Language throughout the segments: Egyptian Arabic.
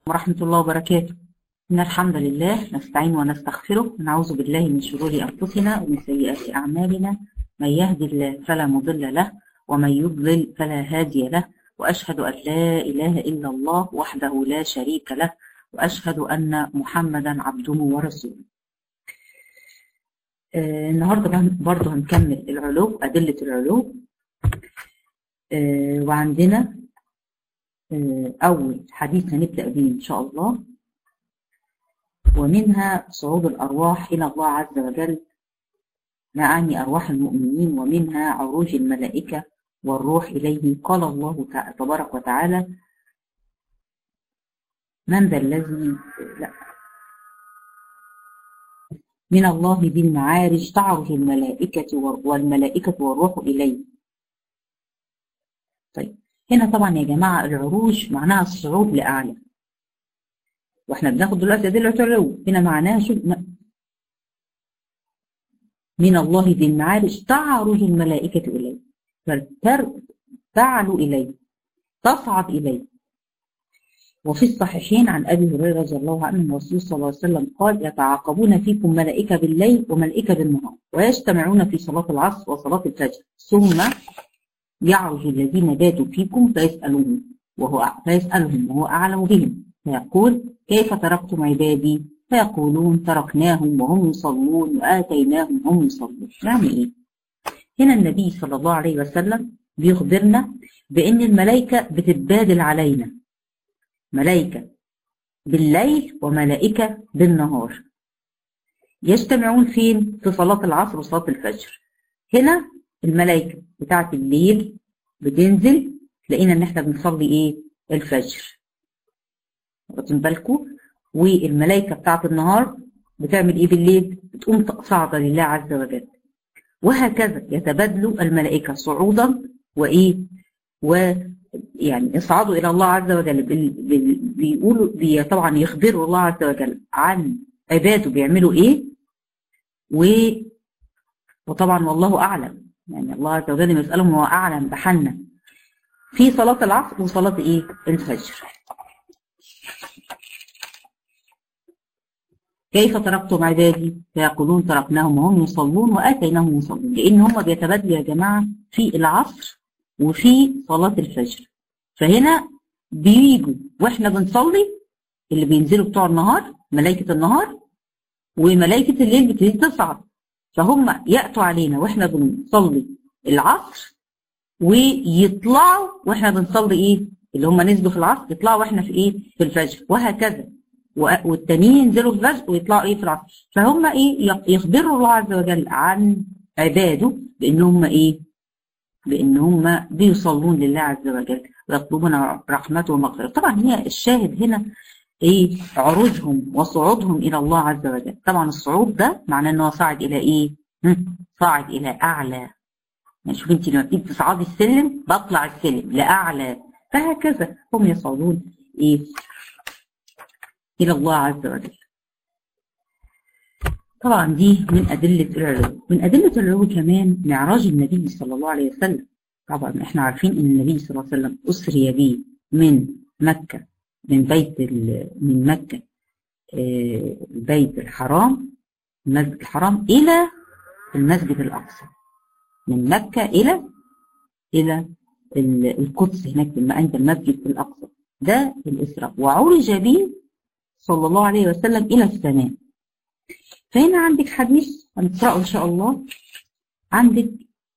ورحمة الله وبركاته إن الحمد لله نستعين ونستغفره ونعوذ بالله من شرور أنفسنا ومن سيئات أعمالنا من يهدي الله فلا مضل له ومن يضلل فلا هادي له وأشهد أن لا إله إلا الله وحده لا شريك له وأشهد أن محمدا عبده ورسوله آه النهاردة برضه هنكمل العلو أدلة العلو آه وعندنا آه أول حديث هنبدأ به إن شاء الله ومنها صعود الأرواح إلى الله عز وجل معاني أرواح المؤمنين ومنها عروج الملائكة والروح إليه قال الله تبارك وتعالى من ذا الذي لا من الله بالمعارج تعرج الملائكة والملائكة والروح إليه طيب هنا طبعا يا جماعة العروج معناها الصعود لأعلى واحنا بناخد دلوقتي أدلة العلو هنا معناها شو من الله بالمعارج تعرج الملائكة إليه تعلو إليه تصعد إليه وفي الصحيحين عن أبي هريرة رضي الله عنه الرسول صلى الله عليه وسلم قال يتعاقبون فيكم ملائكة بالليل وملائكة بالنهار ويجتمعون في صلاة العصر وصلاة الفجر ثم يعرج الذين باتوا فيكم فيسألون وهو فيسألهم وهو أعلم بهم فيقول كيف تركتم عبادي فيقولون تركناهم وهم يصلون وآتيناهم وهم يصلون يعني إيه هنا النبي صلى الله عليه وسلم بيخبرنا بأن الملائكة بتتبادل علينا ملائكة بالليل وملائكة بالنهار يجتمعون فين؟ في صلاة العصر وصلاة الفجر هنا الملائكة بتاعت الليل بتنزل تلاقينا ان احنا بنصلي ايه؟ الفجر واخدين بالكم؟ والملائكة بتاعت النهار بتعمل ايه بالليل؟ بتقوم صاعدة لله عز وجل وهكذا يتبادلوا الملائكة صعودا وايه؟ و يعني يصعدوا الى الله عز وجل بيقولوا بي طبعا يخبروا الله عز وجل عن عباده بيعملوا ايه و وطبعا والله اعلم يعني الله عز وجل يسالهم هو اعلم بحالنا في صلاه العصر وصلاه ايه الفجر كيف تركتم عبادي فيقولون تركناهم وهم يصلون واتيناهم يصلون لان هم بيتبادلوا يا جماعه في العصر وفي صلاة الفجر فهنا بيجوا واحنا بنصلي اللي بينزلوا بتوع النهار ملائكة النهار وملائكة الليل بتبتدي تصعد فهم يأتوا علينا واحنا بنصلي العصر ويطلعوا واحنا بنصلي ايه اللي هم نزلوا في العصر يطلعوا واحنا في ايه في الفجر وهكذا والتانيين ينزلوا في الفجر ويطلعوا ايه في العصر فهم ايه يخبروا الله عز وجل عن عباده بان هم ايه بان هم بيصلون لله عز وجل ويطلبون رحمته ومغفرته طبعا هي الشاهد هنا ايه عروجهم وصعودهم الى الله عز وجل طبعا الصعود ده معناه ان هو صاعد الى ايه صاعد الى اعلى يعني شوف انت لما بتيجي تصعدي السلم بطلع السلم لاعلى فهكذا هم يصعدون ايه الى الله عز وجل طبعا دي من أدلة العلو من أدلة العلو كمان معراج النبي صلى الله عليه وسلم طبعا احنا عارفين ان النبي صلى الله عليه وسلم أسري به من مكة من بيت من مكة البيت الحرام المسجد الحرام إلى المسجد الأقصى من مكة إلى إلى القدس هناك لما عند المسجد الأقصى ده الإسراء وعرج به صلى الله عليه وسلم إلى السماء فهنا عندك حديث هنقرأه إن شاء الله عندك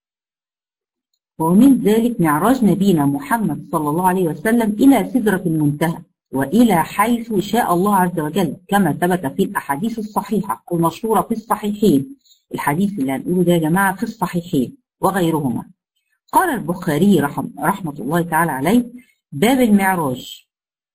ومن ذلك معراج نبينا محمد صلى الله عليه وسلم إلى سدرة المنتهى وإلى حيث شاء الله عز وجل كما ثبت في الأحاديث الصحيحة المشهورة في الصحيحين الحديث اللي هنقوله ده يا جماعة في الصحيحين وغيرهما قال البخاري رحم رحمة الله تعالى عليه باب المعراج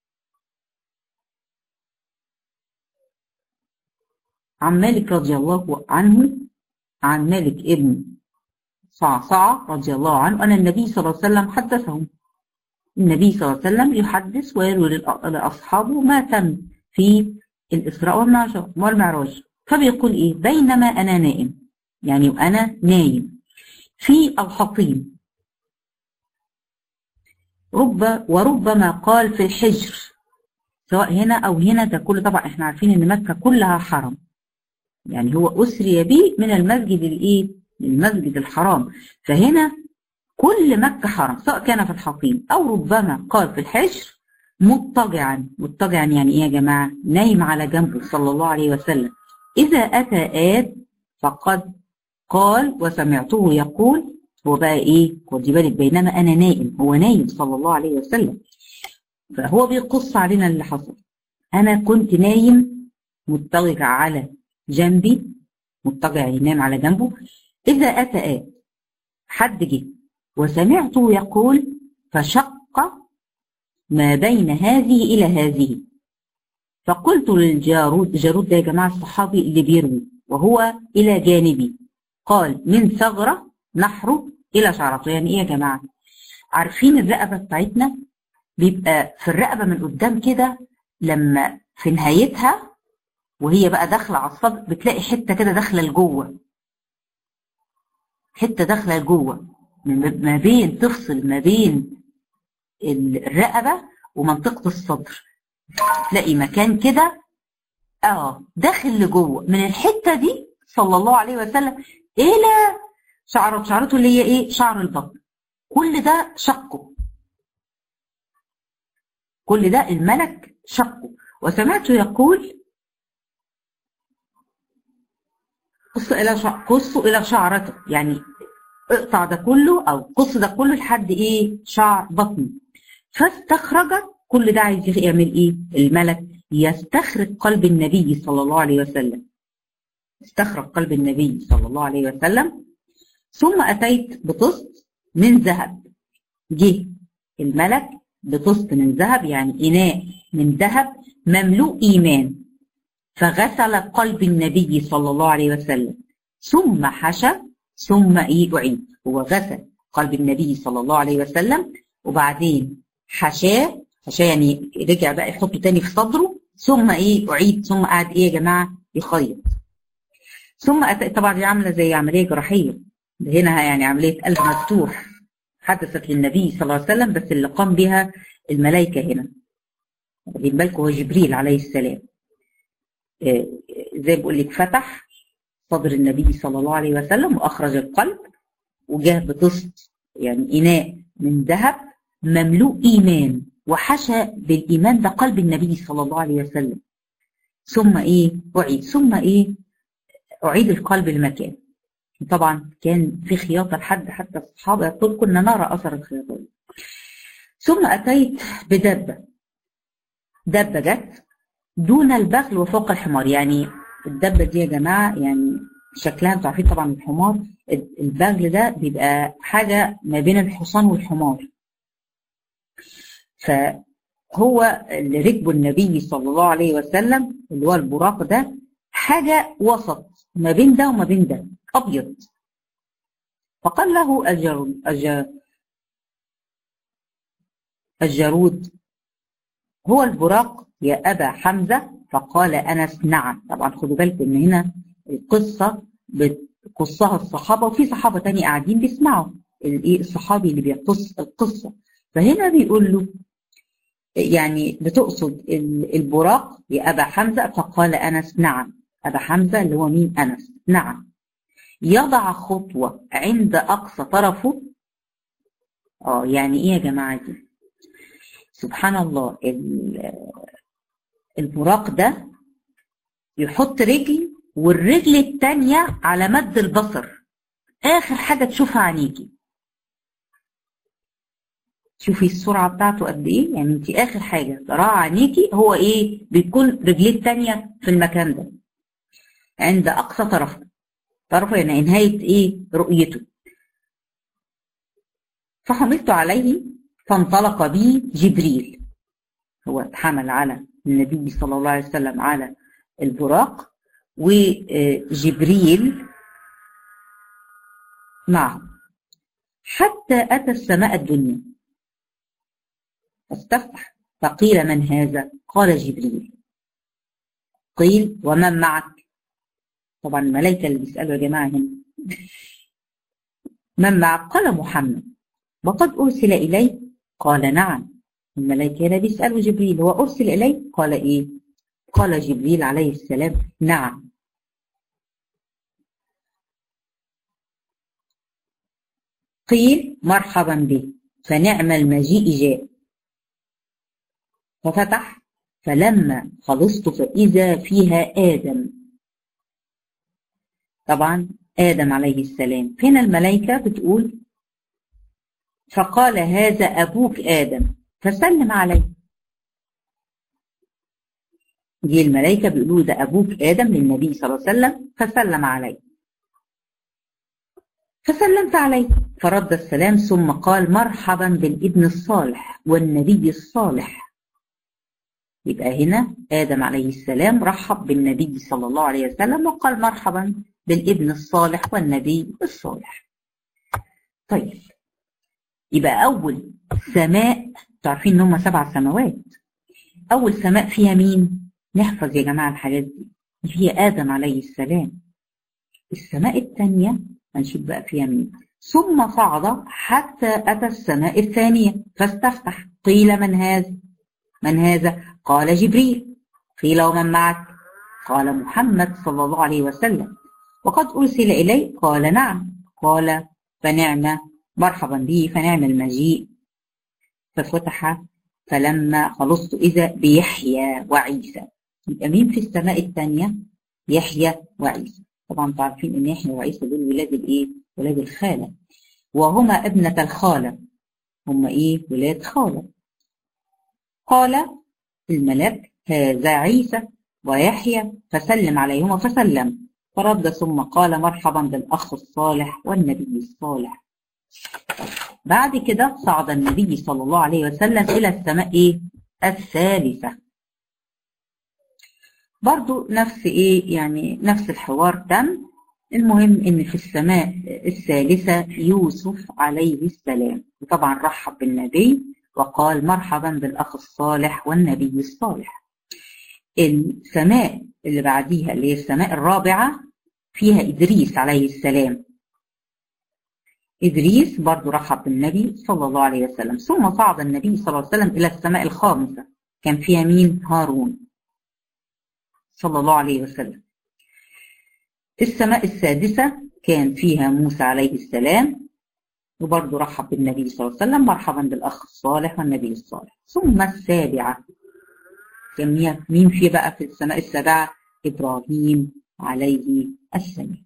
عن مالك رضي الله عنه عن مالك ابن صعصعة رضي الله عنه أن النبي صلى الله عليه وسلم حدثهم النبي صلى الله عليه وسلم يحدث ويروي لأصحابه ما تم في الإسراء والمعراج فبيقول إيه بينما أنا نائم يعني وأنا نايم في الحطيم رب وربما قال في الحجر سواء هنا أو هنا ده كله طبعا احنا عارفين إن مكة كلها حرم يعني هو أسري به من المسجد الإيه؟ المسجد الحرام فهنا كل مكة حرم سواء كان في الحقيم أو ربما قال في الحجر مضطجعا مضطجعا يعني إيه يا جماعة نايم على جنبه صلى الله عليه وسلم إذا أتى آت فقد قال وسمعته يقول هو بقى إيه خدي بالك بينما أنا نائم هو نايم صلى الله عليه وسلم فهو بيقص علينا اللي حصل أنا كنت نايم مضطجع على جنبي مضطجع ينام على جنبه إذا أتى آت حد جه وسمعته يقول فشق ما بين هذه إلى هذه فقلت للجارود جارود ده يا جماعة الصحابي اللي بيروي وهو إلى جانبي قال من ثغرة نحره إلى شعرته يعني إيه يا جماعة عارفين الرقبة بتاعتنا بيبقى في الرقبة من قدام كده لما في نهايتها وهي بقى داخلة على الصدر بتلاقي حتة كده داخلة لجوه حتة داخلة لجوه ما بين تفصل ما بين الرقبة ومنطقة الصدر تلاقي مكان كده اه داخل لجوه من الحتة دي صلى الله عليه وسلم الى شعر شعرته اللي هي ايه شعر البطن كل ده شقه كل ده الملك شقه وسمعته يقول قص الى شع... قصوا الى شعرته يعني اقطع ده كله او قص ده كله لحد ايه شعر بطني فاستخرج كل ده عايز يعمل ايه الملك يستخرج قلب النبي صلى الله عليه وسلم استخرج قلب النبي صلى الله عليه وسلم ثم اتيت بطست من ذهب جه الملك بطست من ذهب يعني اناء من ذهب مملوء ايمان فغسل قلب النبي صلى الله عليه وسلم ثم حشى ثم ايه اعيد هو غسل قلب النبي صلى الله عليه وسلم وبعدين حشاه حشاه يعني رجع بقى يحطه تاني في صدره ثم ايه اعيد ثم قعد ايه يا جماعه يخيط ثم أت... طبعا دي عامله زي عمليه جراحيه هنا يعني عمليه قلب مفتوح حدثت للنبي صلى الله عليه وسلم بس اللي قام بها الملائكه هنا واخدين بالكم هو جبريل عليه السلام آه زي بقول لك فتح صدر النبي صلى الله عليه وسلم واخرج القلب وجاه بطست يعني اناء من ذهب مملوء ايمان وحشى بالايمان ده قلب النبي صلى الله عليه وسلم ثم ايه اعيد ثم ايه اعيد القلب لمكانه طبعا كان في خياطه لحد حتى الصحابه يقول كنا نرى اثر الخياطه ثم اتيت بدبه دبه جت دون البغل وفوق الحمار يعني الدبه دي يا جماعه يعني شكلها انتوا عارفين طبعا الحمار البغل ده بيبقى حاجه ما بين الحصان والحمار فهو اللي ركبه النبي صلى الله عليه وسلم اللي هو البراق ده حاجه وسط ما بين ده وما بين ده ابيض فقال له الجرود الجرود هو البراق يا ابا حمزه فقال انس نعم طبعا خدوا بالكم ان هنا القصه بتقصها الصحابه وفي صحابه تاني قاعدين بيسمعوا الايه الصحابي اللي بيقص القصه فهنا بيقول له يعني بتقصد البراق يا ابا حمزه فقال انس نعم ابا حمزه اللي هو مين انس نعم يضع خطوه عند اقصى طرفه اه يعني ايه يا جماعه دي سبحان الله البراق ده يحط رجل والرجل التانية على مد البصر آخر حاجة تشوفها عينيكي شوفي السرعة بتاعته قد إيه يعني أنت آخر حاجة تراها عينيكي هو إيه بيكون رجليه التانية في المكان ده عند أقصى طرفه طرفه يعني نهاية إيه رؤيته فحملت عليه فانطلق بي جبريل هو اتحمل على النبي صلى الله عليه وسلم على البراق وجبريل معه حتى أتى السماء الدنيا فاستفتح فقيل من هذا قال جبريل قيل ومن معك طبعا الملائكة اللي بيسألوا يا جماعة هنا من معك قال محمد وقد أرسل إلي قال نعم الملائكة هنا بيسألوا جبريل هو أرسل إليه قال إيه قال جبريل عليه السلام نعم قيل مرحبا به فنعم المجيء جاء ففتح فلما خلصت فإذا فيها آدم طبعا آدم عليه السلام هنا الملائكة بتقول فقال هذا أبوك آدم فسلم عليه دي الملائكة بيقولوا ده أبوك آدم للنبي صلى الله عليه وسلم فسلم عليه فسلمت عليه فرد السلام ثم قال مرحبا بالابن الصالح والنبي الصالح يبقى هنا آدم عليه السلام رحب بالنبي صلى الله عليه وسلم وقال مرحبا بالابن الصالح والنبي الصالح طيب يبقى أول سماء تعرفين إن هم سبع سماوات أول سماء فيها مين؟ نحفظ يا جماعة الحاجات دي هي آدم عليه السلام السماء الثانية هنشوف بقى فيها مين ثم صعد حتى أتى السماء الثانية فاستفتح قيل من هذا من هذا قال جبريل قيل ومن معك قال محمد صلى الله عليه وسلم وقد أرسل إلي قال نعم قال فنعم مرحبا به فنعم المجيء ففتح فلما خلصت إذا بيحيى وعيسى يبقى مين في السماء الثانية يحيى وعيسى طبعا تعرفين ان يحيى وعيسى دول ولاد الايه ولاد الخالة وهما ابنة الخالة هما ايه ولاد خالة قال الملك هذا عيسى ويحيى فسلم عليهما فسلم فرد ثم قال مرحبا بالأخ الصالح والنبي الصالح بعد كده صعد النبي صلى الله عليه وسلم إلى السماء إيه؟ الثالثة برضو نفس إيه يعني نفس الحوار تم المهم إن في السماء الثالثة يوسف عليه السلام وطبعا رحب بالنبي وقال مرحبا بالأخ الصالح والنبي الصالح السماء اللي بعديها اللي هي السماء الرابعة فيها إدريس عليه السلام إدريس برضو رحب بالنبي صلى الله عليه وسلم ثم صعد النبي صلى الله عليه وسلم إلى السماء الخامسة كان فيها مين هارون صلى الله عليه وسلم السماء السادسة كان فيها موسى عليه السلام وبرضو رحب بالنبي صلى الله عليه وسلم مرحبا بالأخ الصالح والنبي الصالح ثم السابعة كان مين في بقى في السماء السابعة إبراهيم عليه السلام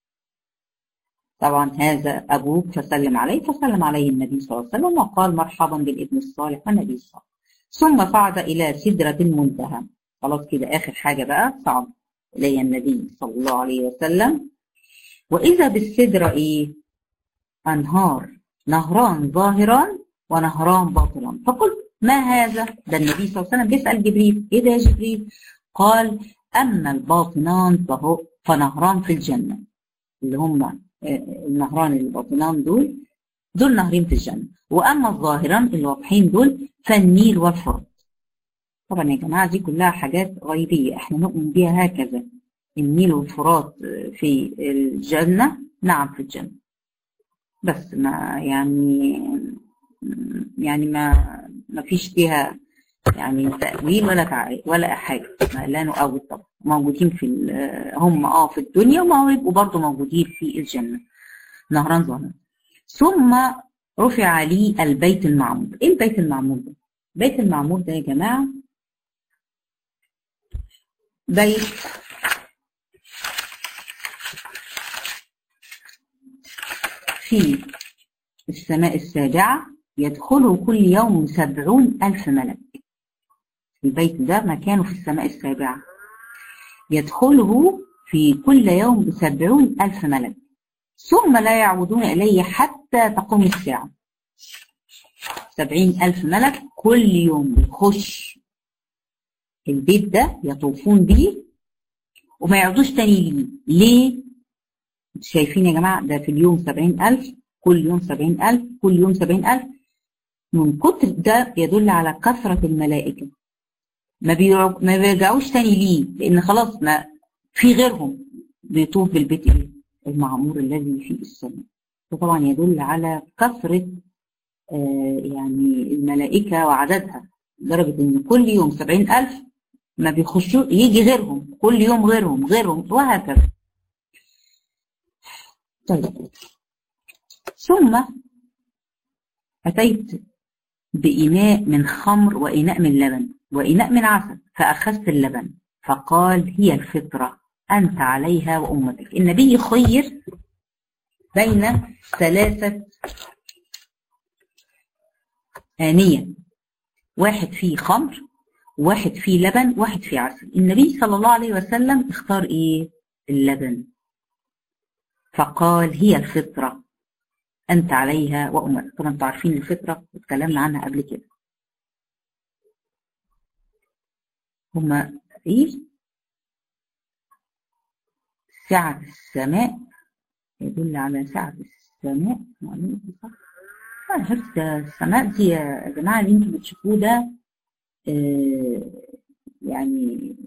طبعا هذا أبوك فسلم عليه فسلم عليه النبي صلى الله عليه وسلم وقال مرحبا بالابن الصالح والنبي الصالح ثم صعد إلى سدرة المنتهى خلاص كده آخر حاجة بقى صعد إلي النبي صلى الله عليه وسلم وإذا بالسدرة إيه أنهار نهران ظاهران ونهران باطنان فقلت ما هذا ده النبي صلى الله عليه وسلم بيسأل جبريل إيه ده يا جبريل قال أما الباطنان فهو فنهران في الجنة اللي هم النهران الباطنان دول دول نهرين في الجنة وأما الظاهران اللي واضحين دول فالنيل والفرات طبعا يا جماعة دي كلها حاجات غيبية احنا نؤمن بيها هكذا النيل والفرات في الجنة نعم في الجنة بس ما يعني يعني ما ما فيش فيها يعني تأويل ولا تعريف ولا حاجة لا نؤول طبعا موجودين في هم اه في الدنيا وما يبقوا برضه موجودين في الجنة نهران ظهر ثم رفع لي البيت المعمور ايه البيت المعمور ده؟ البيت المعمور ده يا جماعة بيت في السماء السابعة يدخله كل يوم سبعون ألف ملك البيت ده مكانه في السماء السابعة يدخله في كل يوم سبعون ألف ملك ثم لا يعودون إليه حتى تقوم الساعة سبعين ألف ملك كل يوم يخش البيت ده يطوفون بيه وما يعودوش تاني ليه ليه؟ شايفين يا جماعة ده في اليوم سبعين ألف كل يوم سبعين ألف كل يوم سبعين ألف من كتر ده يدل على كثرة الملائكة ما بيرجع ما بيرجعوش تاني ليه لأن خلاص ما في غيرهم بيطوف بالبيت المعمور الذي في السماء وطبعا يدل على كثرة آه يعني الملائكة وعددها لدرجة إن كل يوم سبعين ألف ما بيخشوا يجي غيرهم كل يوم غيرهم غيرهم وهكذا طيب ثم أتيت بإناء من خمر وإناء من لبن وإناء من عسل فأخذت اللبن فقال هي الفطرة أنت عليها وأمتك النبي خير بين ثلاثة آنية واحد فيه خمر واحد فيه لبن واحد فيه عسل النبي صلى الله عليه وسلم اختار ايه اللبن فقال هي الفطرة أنت عليها وأمتك طبعا انتوا عارفين الفطرة اتكلمنا عنها قبل كده هما ايه سعة السماء يدل على سعة السماء صح حفظ السماء دي يا جماعة اللي انتوا بتشوفوه ده آه يعني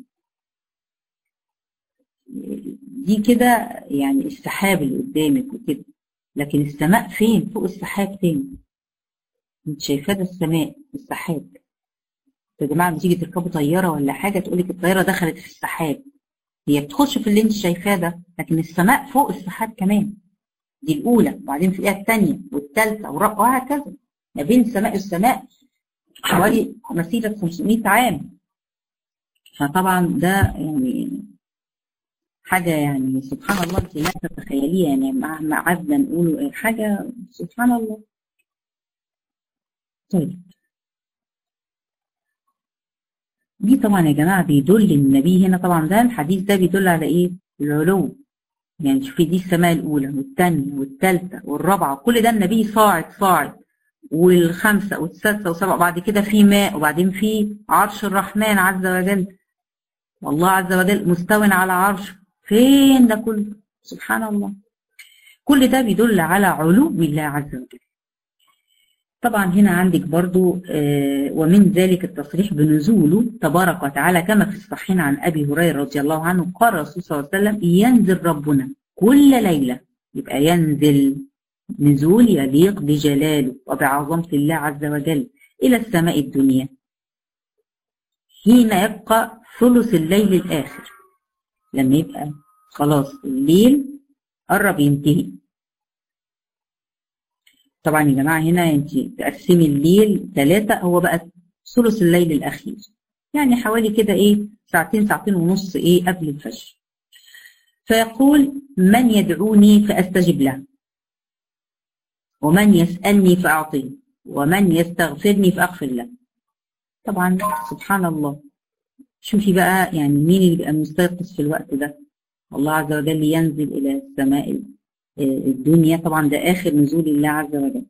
دي كده يعني السحاب اللي قدامك وكده لكن السماء فين فوق السحاب تاني انت شايفاه ده السماء السحاب يا جماعة بتيجي تركبوا طيارة ولا حاجة تقولك الطيارة دخلت في السحاب هي بتخش في اللي انت شايفاه ده لكن السماء فوق السحاب كمان دي الأولى وبعدين في الآية الثانية والثالثة وهكذا ما بين السماء والسماء حوالي مسيرة 500 عام فطبعا ده يعني حاجة يعني سبحان الله انت لا تتخيليها يعني مهما قعدنا نقوله حاجة سبحان الله طيب دي طبعا يا جماعة بيدل النبي هنا طبعا ده الحديث ده بيدل على ايه؟ العلو يعني شوفي دي السماء الأولى والثانية والثالثة والرابعة كل ده النبي صاعد صاعد والخمسة والسادسة والسبعة بعد كده في ماء وبعدين في عرش الرحمن عز وجل والله عز وجل مستو على عرش فين ده كله سبحان الله كل ده بيدل على علو الله عز وجل طبعا هنا عندك برضو آه ومن ذلك التصريح بنزوله تبارك وتعالى كما في الصحيحين عن أبي هريرة رضي الله عنه قال الرسول صلى الله عليه وسلم ينزل ربنا كل ليلة يبقى ينزل نزول يليق بجلاله وبعظمة الله عز وجل إلى السماء الدنيا حين يبقى ثلث الليل الآخر لما يبقى خلاص الليل قرب ينتهي طبعا يا جماعة هنا انت تقسمي الليل ثلاثة هو بقى ثلث الليل الأخير يعني حوالي كده ايه ساعتين ساعتين ونص ايه قبل الفجر فيقول من يدعوني فأستجب له ومن يسألني فأعطيه ومن يستغفرني فأغفر له طبعا سبحان الله شوفي بقى يعني مين اللي بيبقى مستيقظ في الوقت ده الله عز وجل ينزل إلى السماء الدنيا طبعا ده آخر نزول الله عز وجل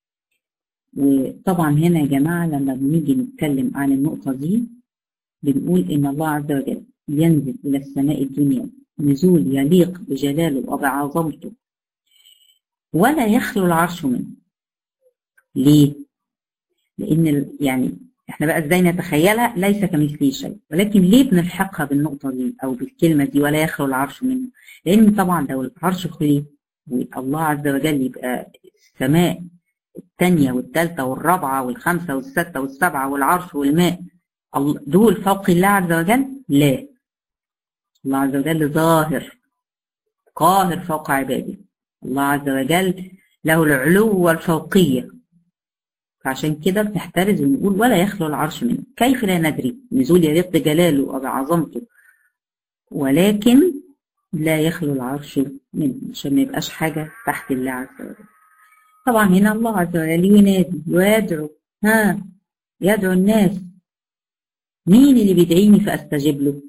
وطبعا هنا يا جماعة لما بنيجي نتكلم عن النقطة دي بنقول إن الله عز وجل ينزل إلى السماء الدنيا نزول يليق بجلاله وبعظمته ولا يخلو العرش منه ليه؟ لأن يعني احنا بقى ازاي نتخيلها ليس كمثله شيء ولكن ليه بنلحقها بالنقطة دي أو بالكلمة دي ولا يخلو العرش منه؟ لأن طبعا لو العرش خلي والله عز وجل يبقى السماء الثانية والثالثة والرابعة والخامسة والستة والسبعة والعرش والماء دول فوق الله عز وجل؟ لا الله عز وجل ظاهر قاهر فوق عباده الله عز وجل له العلو والفوقية فعشان كده بنحترز ونقول ولا يخلو العرش منه كيف لا ندري نزول يليق بجلاله وبعظمته ولكن لا يخلو العرش منه عشان ما يبقاش حاجة تحت الله عز وجل طبعا هنا الله عز وجل ينادي ويدعو ها يدعو الناس مين اللي بيدعيني فأستجيب له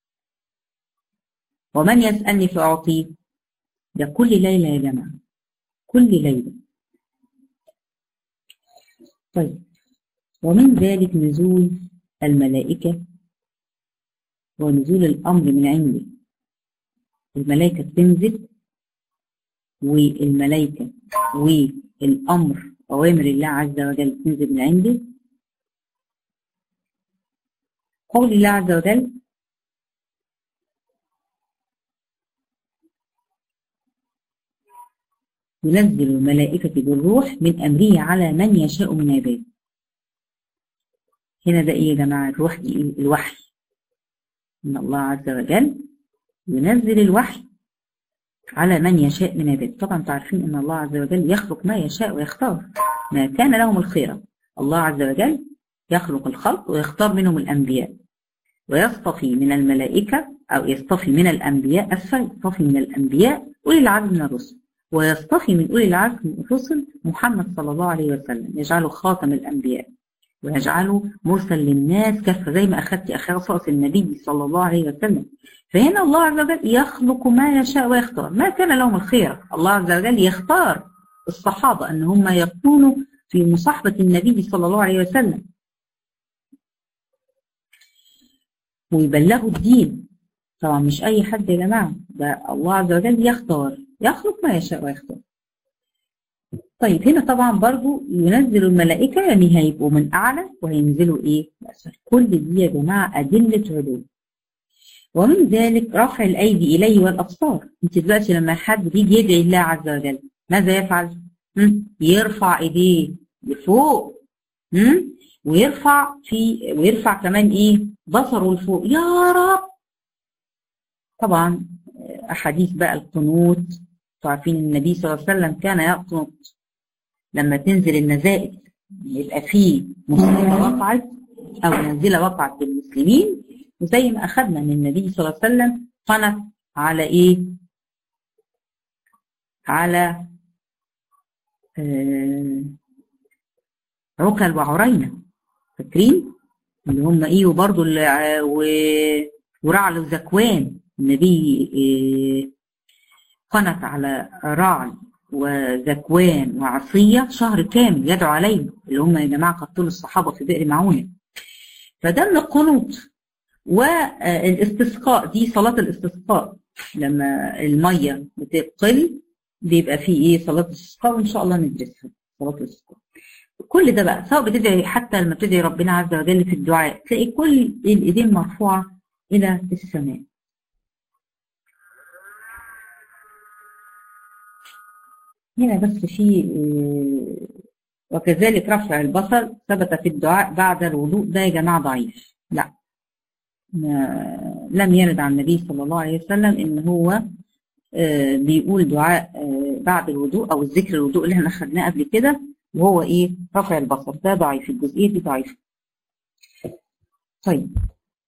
ومن يسألني فأعطيه ده كل ليلة يا جماعة كل ليلة طيب ومن ذلك نزول الملائكة ونزول الأمر من عنده الملائكة بتنزل والملائكة والأمر أوامر الله عز وجل تنزل من عنده قول الله عز وجل ينزل الملائكة بالروح من أمره على من يشاء من عباده هنا ده إيه يا جماعة الروح دي إيه الوحي إن الله عز وجل ينزل الوحي على من يشاء من عباده طبعا تعرفين ان الله عز وجل يخلق ما يشاء ويختار ما كان لهم الخيرة الله عز وجل يخلق الخلق ويختار منهم الأنبياء ويصطفي من الملائكة أو يصطفي من الأنبياء أسفل يصطفي من الأنبياء أولي العزم من الرسل ويصطفي من أولي العزم من الرسل محمد صلى الله عليه وسلم يجعله خاتم الأنبياء ويجعله مرسل للناس كافة زي ما أخذت أخصائص النبي صلى الله عليه وسلم فهنا الله عز وجل يخلق ما يشاء ويختار ما كان لهم الخير الله عز وجل يختار الصحابة أن هم يكونوا في مصاحبة النبي صلى الله عليه وسلم ويبلغوا الدين طبعا مش أي حد يا جماعة ده الله عز وجل يختار يخلق ما يشاء ويختار طيب هنا طبعا برضو ينزل الملائكة يعني هيبقوا من أعلى وهينزلوا إيه؟ لأسفل كل دي يا جماعة أدلة علو ومن ذلك رفع الأيدي إليه والأبصار أنت دلوقتي لما حد بيجي يدعي الله عز وجل ماذا يفعل؟ يرفع إيديه لفوق ويرفع في ويرفع كمان إيه؟ بصره لفوق يا رب طبعا أحاديث بقى القنوت عارفين النبي صلى الله عليه وسلم كان يقنط لما تنزل النزائل يبقى فيه مصيبة وقعت أو نازلة وقعت بالمسلمين وزي ما أخذنا من النبي صلى الله عليه وسلم قنت على إيه؟ على آه عكل وعرينة فاكرين؟ اللي هم إيه وبرضه ورعل وزكوان النبي إيه قنت على رعل وذكوان وعصية شهر كامل يدعو عليهم اللي هم يا جماعة قتلوا الصحابة في بئر معونة فده من القنوط والاستسقاء دي صلاة الاستسقاء لما المية بتقل بيبقى فيه ايه صلاة الاستسقاء وان شاء الله ندرسها صلاة الاستسقاء كل ده بقى سواء بتدعي حتى لما بتدعي ربنا عز وجل في الدعاء تلاقي كل الايدين مرفوعة الى السماء هنا بس في وكذلك رفع البصر ثبت في الدعاء بعد الوضوء ده يا جماعة ضعيف لا لم يرد عن النبي صلى الله عليه وسلم ان هو بيقول دعاء بعد الوضوء او الذكر الوضوء اللي احنا خدناه قبل كده وهو ايه رفع البصر ده ضعيف الجزئيه دي ضعيفه طيب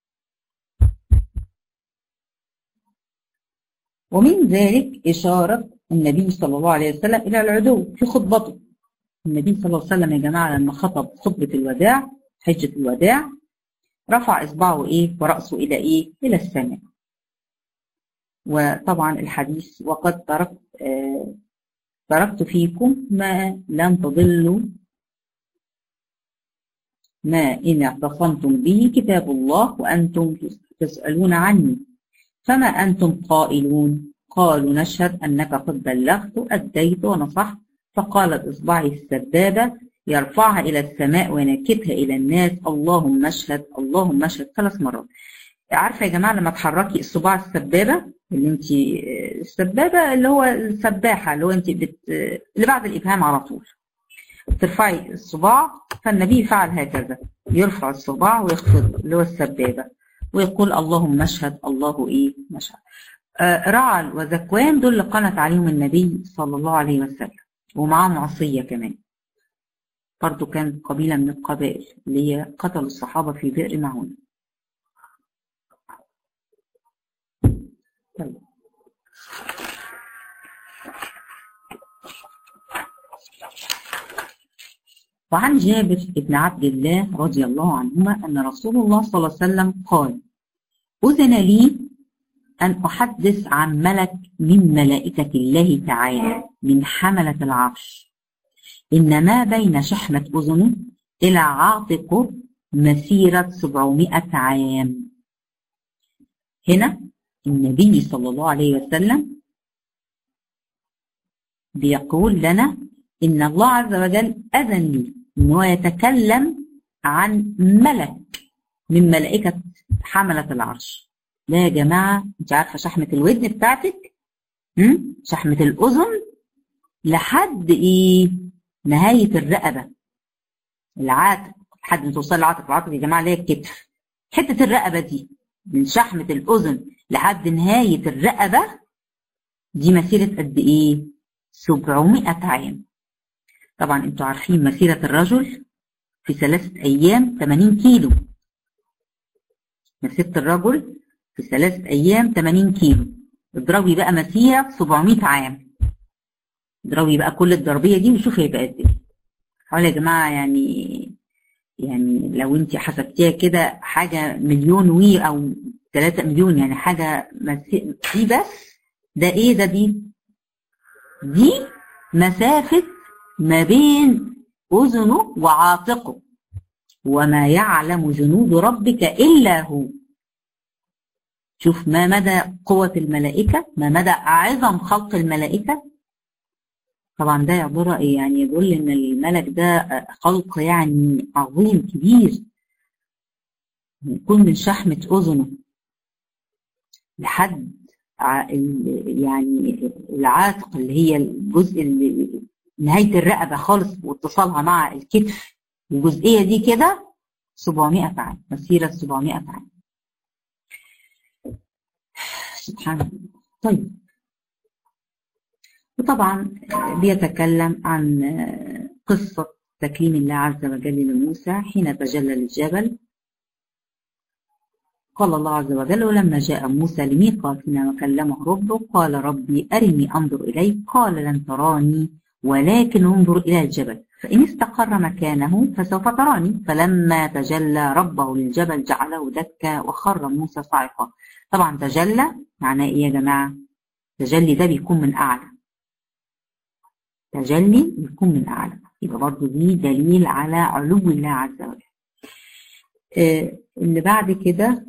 ومن ذلك اشاره النبي صلى الله عليه وسلم إلى العدو في خطبته النبي صلى الله عليه وسلم يا جماعة لما خطب خطبة الوداع حجة الوداع رفع إصبعه إيه ورأسه إلى إيه إلى السماء وطبعا الحديث وقد تركت آه تركت فيكم ما لم تضلوا ما إن اعتصمتم به كتاب الله وأنتم تسألون عني فما أنتم قائلون قالوا نشهد أنك قد بلغت أديت ونصحت فقالت إصبعي السبابة يرفعها إلى السماء وينكتها إلى الناس اللهم اشهد اللهم اشهد ثلاث مرات عارفة يا جماعة لما تحركي الصباع السبابة اللي انت السبابة اللي هو السباحة اللي هو انت بت... اللي بعد الإبهام على طول ترفعي الصباع فالنبي فعل هكذا يرفع الصباع ويخفض اللي هو السبابة ويقول اللهم اشهد الله ايه مشهد رعل وذكوان دول اللي قنت عليهم النبي صلى الله عليه وسلم ومعاهم عصية كمان برضو كانت قبيلة من القبائل اللي هي قتلوا الصحابة في بئر معون طيب. وعن جابر بن عبد الله رضي الله عنهما أن رسول الله صلى الله عليه وسلم قال أذن لي أن أحدث عن ملك من ملائكة الله تعالى من حملة العرش إن ما بين شحمة أذنه إلى عاتقه مسيرة 700 عام هنا النبي صلى الله عليه وسلم بيقول لنا إن الله عز وجل أذن لي إن هو يتكلم عن ملك من ملائكة حملة العرش لا يا جماعة انت عارفة شحمة الودن بتاعتك شحمة الأذن لحد ايه نهاية الرقبة العاتق لحد ما توصل العاتق العاتق يا جماعة اللي هي الكتف حتة الرقبة دي من شحمة الأذن لحد نهاية الرقبة دي مسيرة قد ايه 700 عام طبعا انتوا عارفين مسيرة الرجل في ثلاثة أيام 80 كيلو مسيرة الرجل في ثلاثة أيام 80 كيلو اضربي بقى مسيرة 700 عام اضربي بقى كل الضربية دي وشوفي هيبقى قد ايه حوالي يا جماعة يعني يعني لو انت حسبتيها كده حاجة مليون وي أو 3 مليون يعني حاجة دي بس ده ايه ده دي دي مسافة ما بين أذنه وعاتقه وما يعلم جنود ربك إلا هو شوف ما مدى قوة الملائكة ما مدى عظم خلق الملائكة طبعا ده عبارة ايه يعني يدل ان الملك ده خلق يعني عظيم كبير يكون من شحمة أذنه لحد يعني العاتق اللي هي الجزء اللي نهاية الرقبة خالص واتصالها مع الكتف الجزئية دي كده 700 عام مسيرة 700 عام سبحان الله طيب وطبعا بيتكلم عن قصة تكريم الله عز وجل لموسى حين تجلى للجبل قال الله عز وجل ولما جاء موسى لميقاتنا وكلمه ربه قال ربي أرني أنظر إليك قال لن تراني ولكن انظر إلى الجبل فإن استقر مكانه فسوف تراني فلما تجلى ربه للجبل جعله دكا وخر موسى صاعقا طبعا تجلى معناه إيه يا جماعة تجلي ده بيكون من أعلى تجلي بيكون من أعلى يبقى برضه دي دليل على علو الله عز وجل آه اللي بعد كده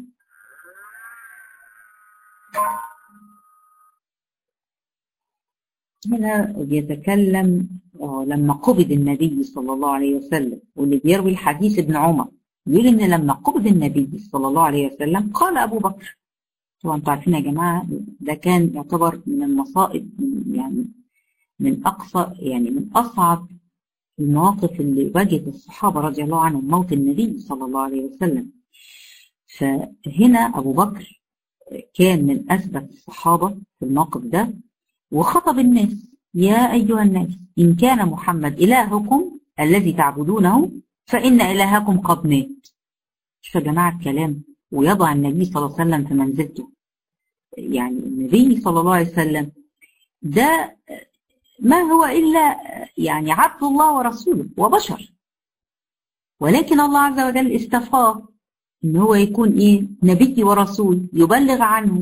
هنا بيتكلم لما قبض النبي صلى الله عليه وسلم واللي بيروي الحديث ابن عمر يقول ان لما قبض النبي صلى الله عليه وسلم قال ابو بكر طبعا انتوا عارفين يا جماعه ده كان يعتبر من المصائب يعني من اقصى يعني من اصعب المواقف اللي واجهت الصحابه رضي الله عنهم موت النبي صلى الله عليه وسلم فهنا ابو بكر كان من اثبت الصحابه في الموقف ده وخطب الناس يا أيها الناس إن كان محمد إلهكم الذي تعبدونه فإن إلهكم قد مات شوف يا جماعة الكلام ويضع النبي صلى الله عليه وسلم في منزلته يعني النبي صلى الله عليه وسلم ده ما هو إلا يعني عبد الله ورسوله وبشر ولكن الله عز وجل استفاه إن هو يكون إيه نبي ورسول يبلغ عنه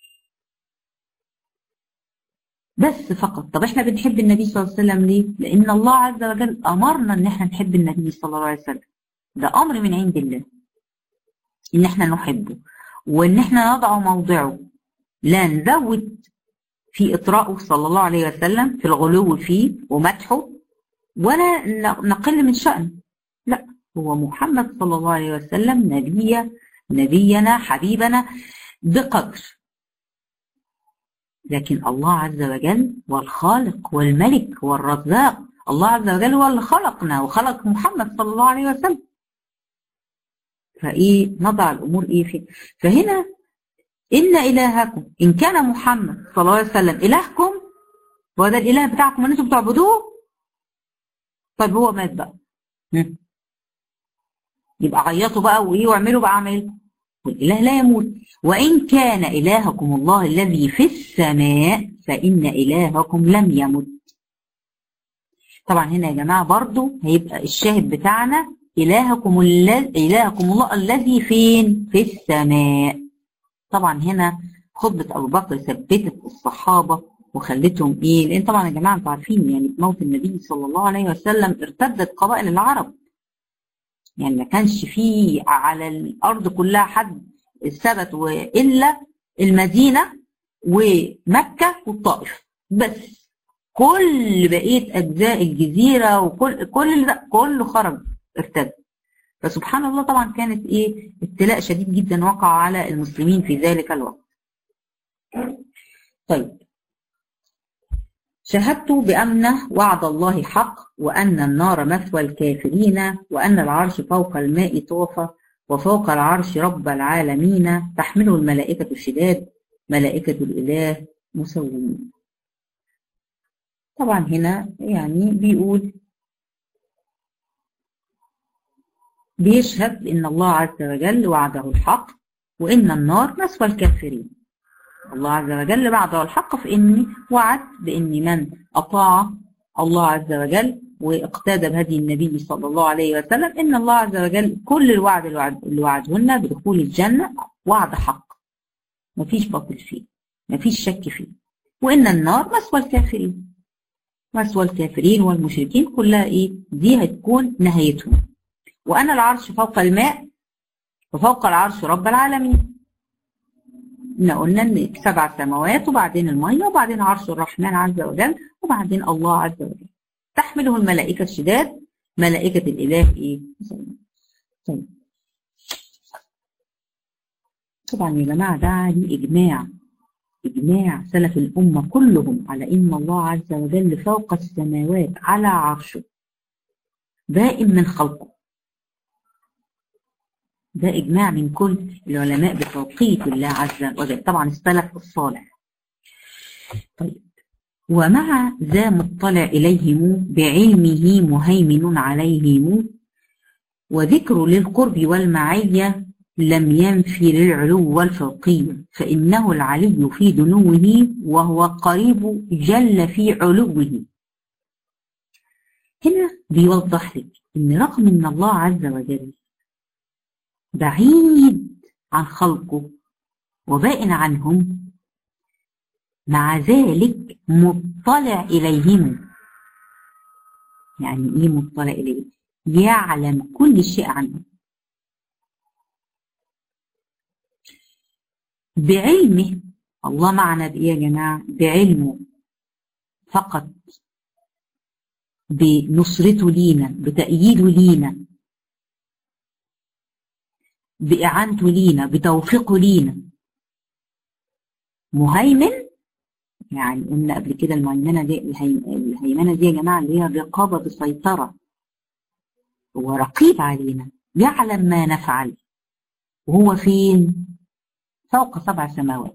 بس فقط طب احنا بنحب النبي صلى الله عليه وسلم ليه لان الله عز وجل امرنا ان احنا نحب النبي صلى الله عليه وسلم ده امر من عند الله ان احنا نحبه وان احنا نضعه موضعه لا نزود في اطراءه صلى الله عليه وسلم في الغلو فيه ومدحه ولا نقل من شأنه لا هو محمد صلى الله عليه وسلم نبي نبينا حبيبنا بقدر لكن الله عز وجل هو الخالق والملك والرزاق الله عز وجل هو اللي خلقنا وخلق محمد صلى الله عليه وسلم فايه نضع الامور ايه في فهنا ان الهكم ان كان محمد صلى الله عليه وسلم الهكم هو ده الاله بتاعكم اللي انتم بتعبدوه طيب هو مات بقى يبقى عيطوا بقى وايه واعملوا بقى اعمال والاله لا يموت وإن كان إلهكم الله الذي في السماء فإن إلهكم لم يمت طبعا هنا يا جماعة برضو هيبقى الشاهد بتاعنا إلهكم, إلهكم الله الذي فين في السماء طبعا هنا خطبة أبو بكر ثبتت الصحابة وخلتهم إيه لأن طبعا يا جماعة أنتوا عارفين يعني بموت النبي صلى الله عليه وسلم ارتدت قبائل العرب يعني ما كانش فيه على الأرض كلها حد ثبت إلا المدينة ومكة والطائف بس كل بقية أجزاء الجزيرة وكل كل ده كله خرج ارتد فسبحان الله طبعا كانت إيه ابتلاء شديد جدا وقع على المسلمين في ذلك الوقت طيب شهدت بأن وعد الله حق وأن النار مثوى الكافرين وأن العرش فوق الماء طوف وفوق العرش رب العالمين تحمله الملائكة الشداد ملائكة الإله مسومين طبعا هنا يعني بيقول بيشهد بأن الله عز وجل وعده الحق وإن النار مثوى الكافرين الله عز وجل وعده الحق في إن وعد بأن من أطاع الله عز وجل واقتدى بهدي النبي صلى الله عليه وسلم إن الله عز وجل كل الوعد اللي وعدهن بدخول الجنة وعد حق مفيش باطل فيه مفيش شك فيه وإن النار مثوى الكافرين مثوى الكافرين والمشركين كلها إيه دي هتكون نهايتهم وأنا العرش فوق الماء وفوق العرش رب العالمين احنا قلنا ان سبع سماوات وبعدين الميه وبعدين عرش الرحمن عز وجل وبعدين الله عز وجل تحمله الملائكه الشداد ملائكه الاله ايه طيب طبعا يا جماعه ده عليه اجماع اجماع سلف الامه كلهم على ان الله عز وجل فوق السماوات على عرشه بائن من خلقه ده إجماع من كل العلماء بتوقيت الله عز وجل طبعا السلف الصالح طيب ومع ذا مطلع إليهم بعلمه مهيمن عليهم وذكر للقرب والمعية لم ينفي للعلو والفوقية فإنه العلي في دنوه وهو قريب جل في علوه هنا بيوضح لك إن رغم إن الله عز وجل بعيد عن خلقه وبائن عنهم مع ذلك مطلع إليهم يعني إيه مطلع إليهم يعلم كل شيء عنهم بعلمه الله معنا بإيه يا جماعة بعلمه فقط بنصرته لينا بتأييده لينا بإعانته لينا بتوفيقه لينا مهيمن يعني قلنا قبل كده المهيمنة دي الهيمنة دي يا جماعة اللي هي الرقابة بسيطرة هو رقيب علينا يعلم ما نفعل وهو فين فوق سبع سماوات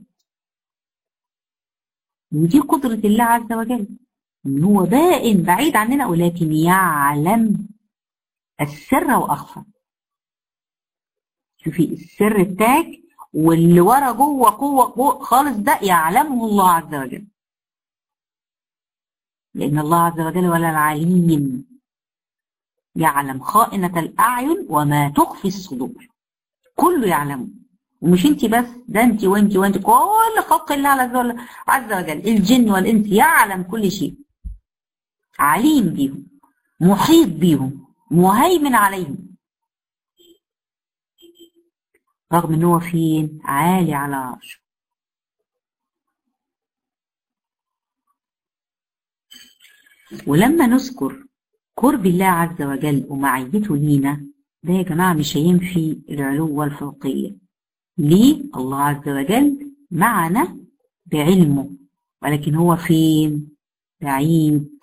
ودي قدرة الله عز وجل ان هو بائن بعيد عننا ولكن يعلم السر واخفى شوفي السر بتاعك واللي ورا جوه قوه جوه خالص ده يعلمه الله عز وجل لان الله عز وجل ولا العليم يعلم خائنة الأعين وما تخفي الصدور كله يعلمه ومش انت بس ده انت وانت وانت كل خلق الله عز وجل الجن والانس يعلم كل شيء عليم بيهم محيط بيهم مهيمن عليهم رغم ان هو فين عالي على عرشه ولما نذكر قرب الله عز وجل ومعيته لينا ده يا جماعة مش هينفي العلو والفوقية ليه الله عز وجل معنا بعلمه ولكن هو فين بعيد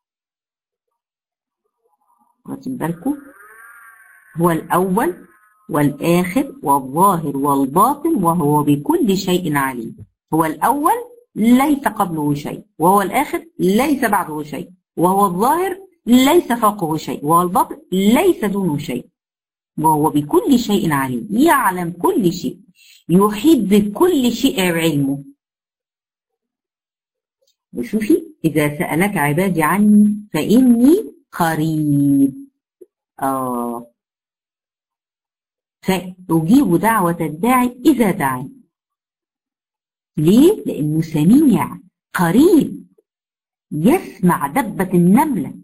واخدين بالكم هو الأول والآخر والظاهر والباطن وهو بكل شيء عليم هو الأول ليس قبله شيء وهو الآخر ليس بعده شيء وهو الظاهر ليس فوقه شيء وهو الباطن ليس دونه شيء وهو بكل شيء عليم يعلم كل شيء يحيط بكل شيء علمه وشوفي إذا سألك عبادي عني فإني قريب آه فأجيب دعوة الداعي إذا دعاني ليه؟ لأنه سميع قريب يسمع دبة النملة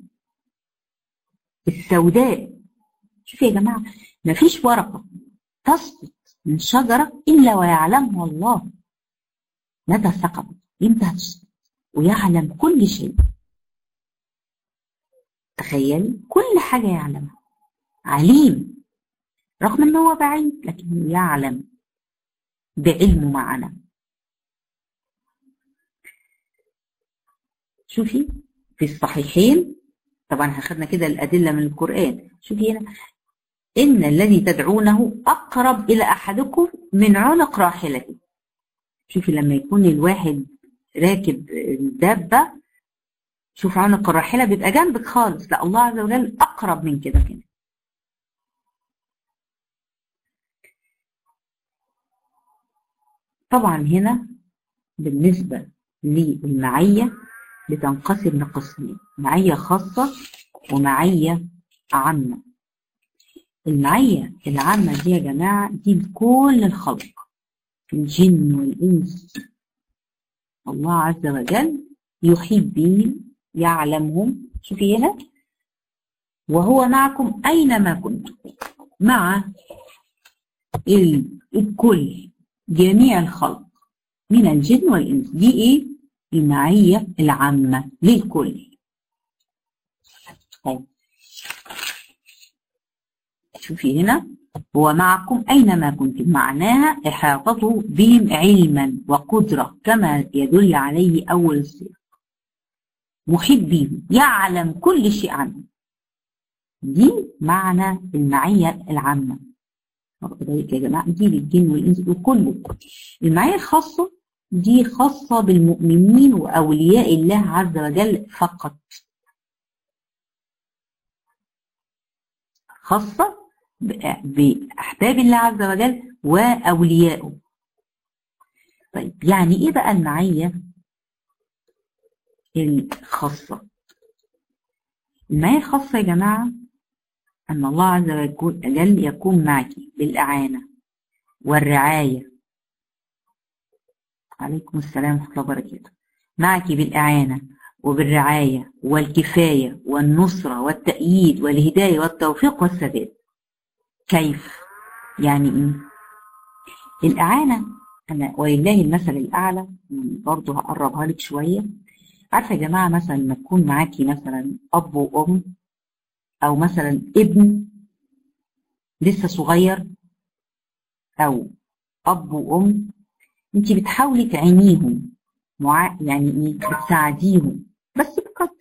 السوداء شوف يا جماعة مفيش ورقة تسقط من شجرة إلا ويعلمها الله متى سقطت إمتى هتسقط ويعلم كل شيء تخيل كل حاجة يعلمها عليم رغم ان هو بعيد لكنه يعلم بعلمه معنا شوفي في الصحيحين طبعا اخذنا كده الادله من القران شوفي هنا ان الذي تدعونه اقرب الى احدكم من عنق راحلته شوفي لما يكون الواحد راكب الدابه شوف عنق الراحله بيبقى جنبك خالص لا الله عز وجل اقرب من كده كده طبعا هنا بالنسبه للمعيه بتنقسم لقسمين معيه خاصه ومعيه عامه المعيه العامه دي يا جماعه دي لكل الخلق الجن والانس الله عز وجل يحيط بهم يعلمهم شوفي هنا وهو معكم أينما كنتم مع الكل جميع الخلق من الجن والإنس دي إيه المعية العامة للكل طيب شوفي هنا هو معكم أينما كنتم معناها إحاطته بهم علما وقدرة كما يدل عليه أول السياق محيط بهم يعلم كل شيء عنهم دي معنى المعية العامة واخد بالك يا جماعة دي للجن والإنس وكله المعية الخاصة دي خاصة بالمؤمنين وأولياء الله عز وجل فقط خاصة بأحباب الله عز وجل وأوليائه طيب يعني إيه بقى المعية الخاصة المعية الخاصة يا جماعة أن الله عز وجل يكون معك بالإعانة والرعاية عليكم السلام ورحمة الله وبركاته معك بالإعانة وبالرعاية والكفاية والنصرة والتأييد والهداية والتوفيق والسداد كيف؟ يعني إيه؟ الإعانة أنا ولله المثل الأعلى برضه هقربها لك شوية عارفة يا جماعة مثلا لما تكون معاكي مثلا أب وأم أو مثلا ابن لسه صغير أو أب وأم أنت بتحاولي تعينيهم مع... يعني إيه بتساعديهم بس بقدر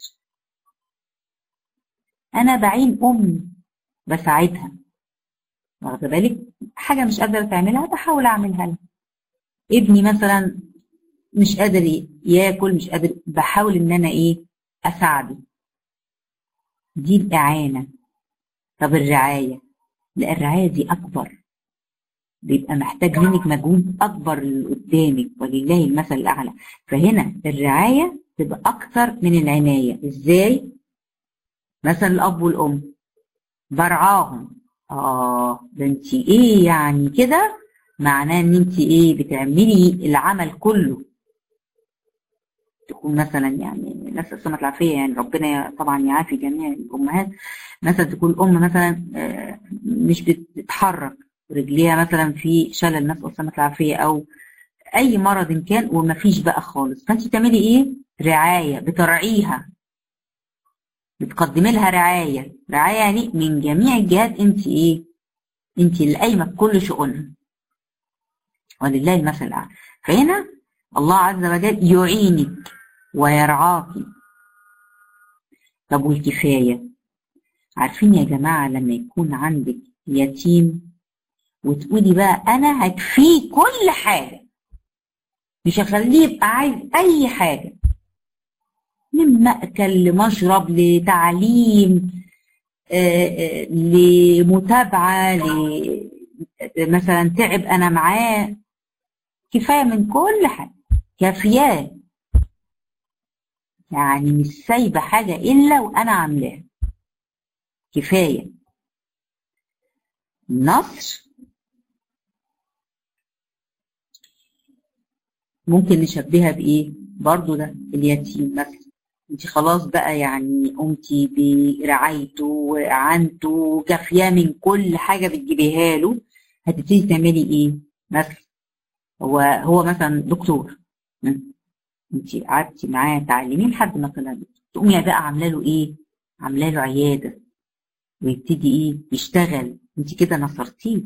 أنا بعين أمي بساعدها واخدة بالك حاجة مش قادرة تعملها بحاول أعملها لها ابني مثلا مش قادر ياكل مش قادر بحاول ان انا ايه اساعده دي الاعانه طب الرعايه لا الرعايه دي اكبر بيبقى محتاج منك مجهود اكبر اللي قدامك ولله المثل الاعلى فهنا الرعايه تبقى اكتر من العنايه ازاي مثلا الاب والام برعاهم اه ده انت ايه يعني كده معناه ان انت ايه بتعملي العمل كله تكون مثلا يعني ناس السمة العافية يعني ربنا طبعا يعافي جميع الأمهات مثلا تكون الأم مثلا مش بتتحرك رجليها مثلا في شلل ناس السمة العافية أو أي مرض إن كان ومفيش بقى خالص فأنت تعملي إيه؟ رعاية بترعيها بتقدمي لها رعاية رعاية يعني من جميع الجهات أنت إيه؟ أنت اللي قايمة بكل شؤونها ولله المثل الأعلى فهنا الله عز وجل يعينك ويرعاك طب والكفاية عارفين يا جماعة لما يكون عندك يتيم وتقولي بقى أنا هكفيه كل حاجة مش هخليه يبقى عايز أي حاجة من مأكل لمشرب لتعليم آآ آآ لمتابعة ل... مثلا تعب أنا معاه كفاية من كل حاجة كافياه يعني مش سايبة حاجة إلا وأنا عاملاها كفاية النصر ممكن نشبهها بإيه برضو ده اليتيم مثلا انت خلاص بقى يعني قمتي برعايته وإعانته وكافياه من كل حاجة بتجيبيها له هتبتدي تعملي إيه مثلا هو هو مثلا دكتور انت قعدتي معاه تعلميه لحد ما طلع تقومي بقى عامله له ايه؟ عامله له عياده ويبتدي ايه؟ يشتغل انت كده نصرتيه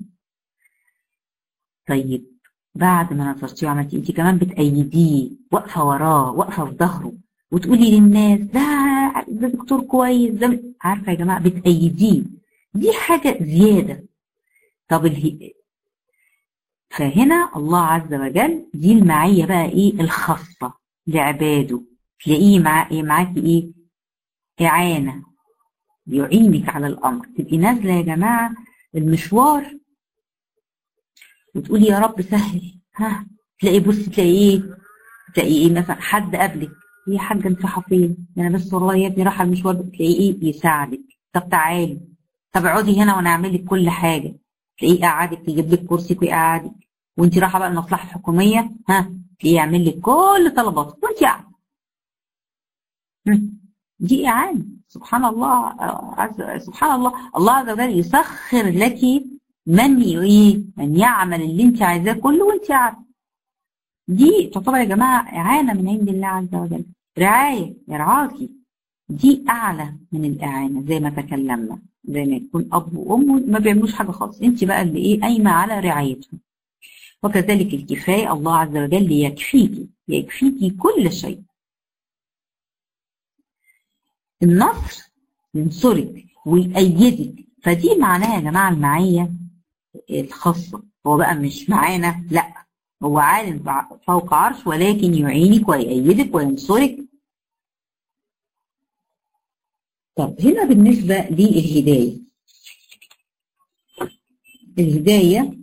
طيب بعد ما نصرتيه وعملتي انت كمان بتأيديه واقفه وراه واقفه في ظهره وتقولي للناس ده ده دكتور كويس ده عارفه يا جماعه بتأيديه دي حاجه زياده طب الهي فهنا الله عز وجل دي المعيه بقى ايه الخاصه لعباده تلاقيه مع إيه معاكي ايه اعانه يعينك على الامر تبقي نازله يا جماعه المشوار وتقولي يا رب سهل ها تلاقي بص تلاقي ايه تلاقي ايه مثلا حد قبلك يا حاجه انت فين انا بس والله يا ابني رايحه المشوار تلاقيه ايه يساعدك طب تعالي طب اقعدي هنا وانا اعمل لك كل حاجه تلاقيه يقعدك يجيب لك كرسي ويقعدك وانت رايحه بقى المصلحه الحكوميه ها تلاقيه يعمل لك كل طلباتك وانت قاعده دي اعانه سبحان الله عز سبحان الله الله عز وجل يسخر لك من ايه من يعمل اللي انت عايزاه كله وانت قاعده دي تعتبر يا جماعه اعانه من عند الله عز وجل رعايه يرعاكي دي اعلى من الاعانه زي ما تكلمنا زي ما يكون اب وام ما بيعملوش حاجه خالص انت بقى اللي ايه قايمه على رعايتهم وكذلك الكفايه الله عز وجل يكفيكي يكفيكي كل شيء النصر ينصرك ويأيدك فدي معناها يا جماعه المعيه الخاصه هو بقى مش معانا لا هو عالم فوق عرش ولكن يعينك ويأيدك وينصرك طب هنا بالنسبة للهداية الهداية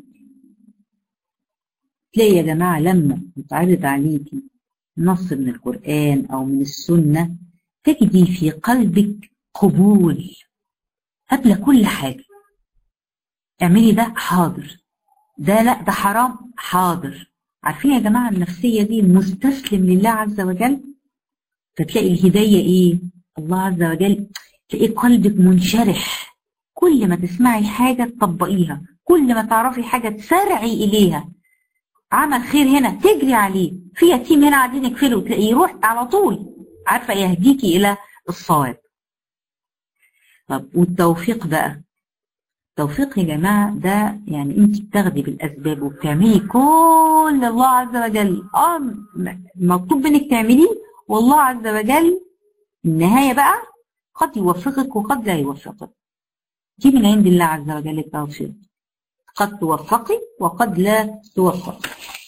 تلاقي يا جماعة لما يتعرض عليكي نص من القرآن أو من السنة تجدي في قلبك قبول قبل كل حاجة اعملي ده حاضر ده لا ده حرام حاضر عارفين يا جماعة النفسية دي مستسلم لله عز وجل فتلاقي الهداية ايه الله عز وجل تلاقي قلبك منشرح كل ما تسمعي حاجة تطبقيها كل ما تعرفي حاجة تسارعي إليها عمل خير هنا تجري عليه في يتيم هنا قاعدين يكفلوا تلاقيه يروح على طول عارفة يهديكي إلى الصواب طب والتوفيق بقى التوفيق يا جماعة ده يعني انت بتاخدي بالأسباب وبتعملي كل الله عز وجل اه مطلوب منك تعمليه والله عز وجل النهاية بقى قد يوفقك وقد لا يوفقك دي من عند الله عز وجل التوفيق قد توفقي وقد لا توفقي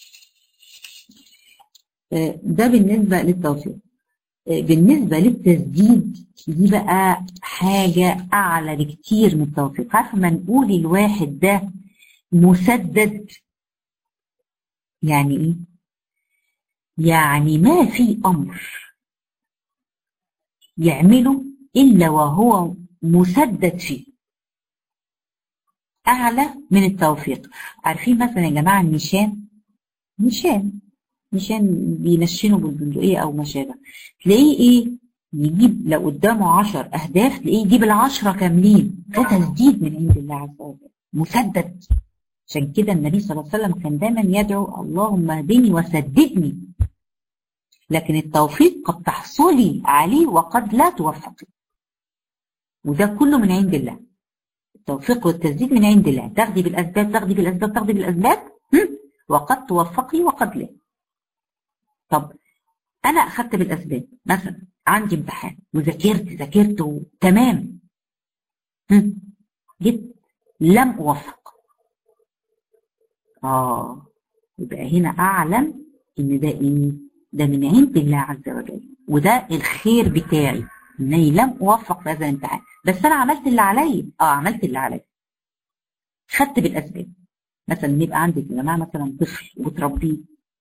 ده بالنسبة للتوفيق بالنسبة للتسديد دي بقى حاجة أعلى بكتير من التوفيق عارفة ما نقول الواحد ده مسدد يعني إيه؟ يعني ما في أمر يعمله إلا وهو مسدد فيه أعلى من التوفيق عارفين مثلا يا جماعة النشان نشان نشان بينشنوا بالبندقية أو ما شابه تلاقيه إيه يجيب لو قدامه عشر أهداف تلاقيه يجيب العشرة كاملين ده تسديد من عند الله عز وجل مسدد عشان كده النبي صلى الله عليه وسلم كان دايما يدعو اللهم اهدني وسددني لكن التوفيق قد تحصلي عليه وقد لا توفقي وده كله من عند الله التوفيق والتسديد من عند الله تاخدي بالاسباب تاخدي بالاسباب تاخدي بالاسباب وقد توفقي وقد لا طب انا اخدت بالاسباب مثلا عندي امتحان وذاكرت ذاكرت تمام جيت لم اوفق اه يبقى هنا اعلم ان ده ايه ده من عند الله عز وجل وده الخير بتاعي انني لم اوفق في هذا الامتحان بس انا عملت اللي عليا اه عملت اللي عليا خدت بالاسباب مثلا يبقى عندك يا جماعه مثلا طفل وتربيه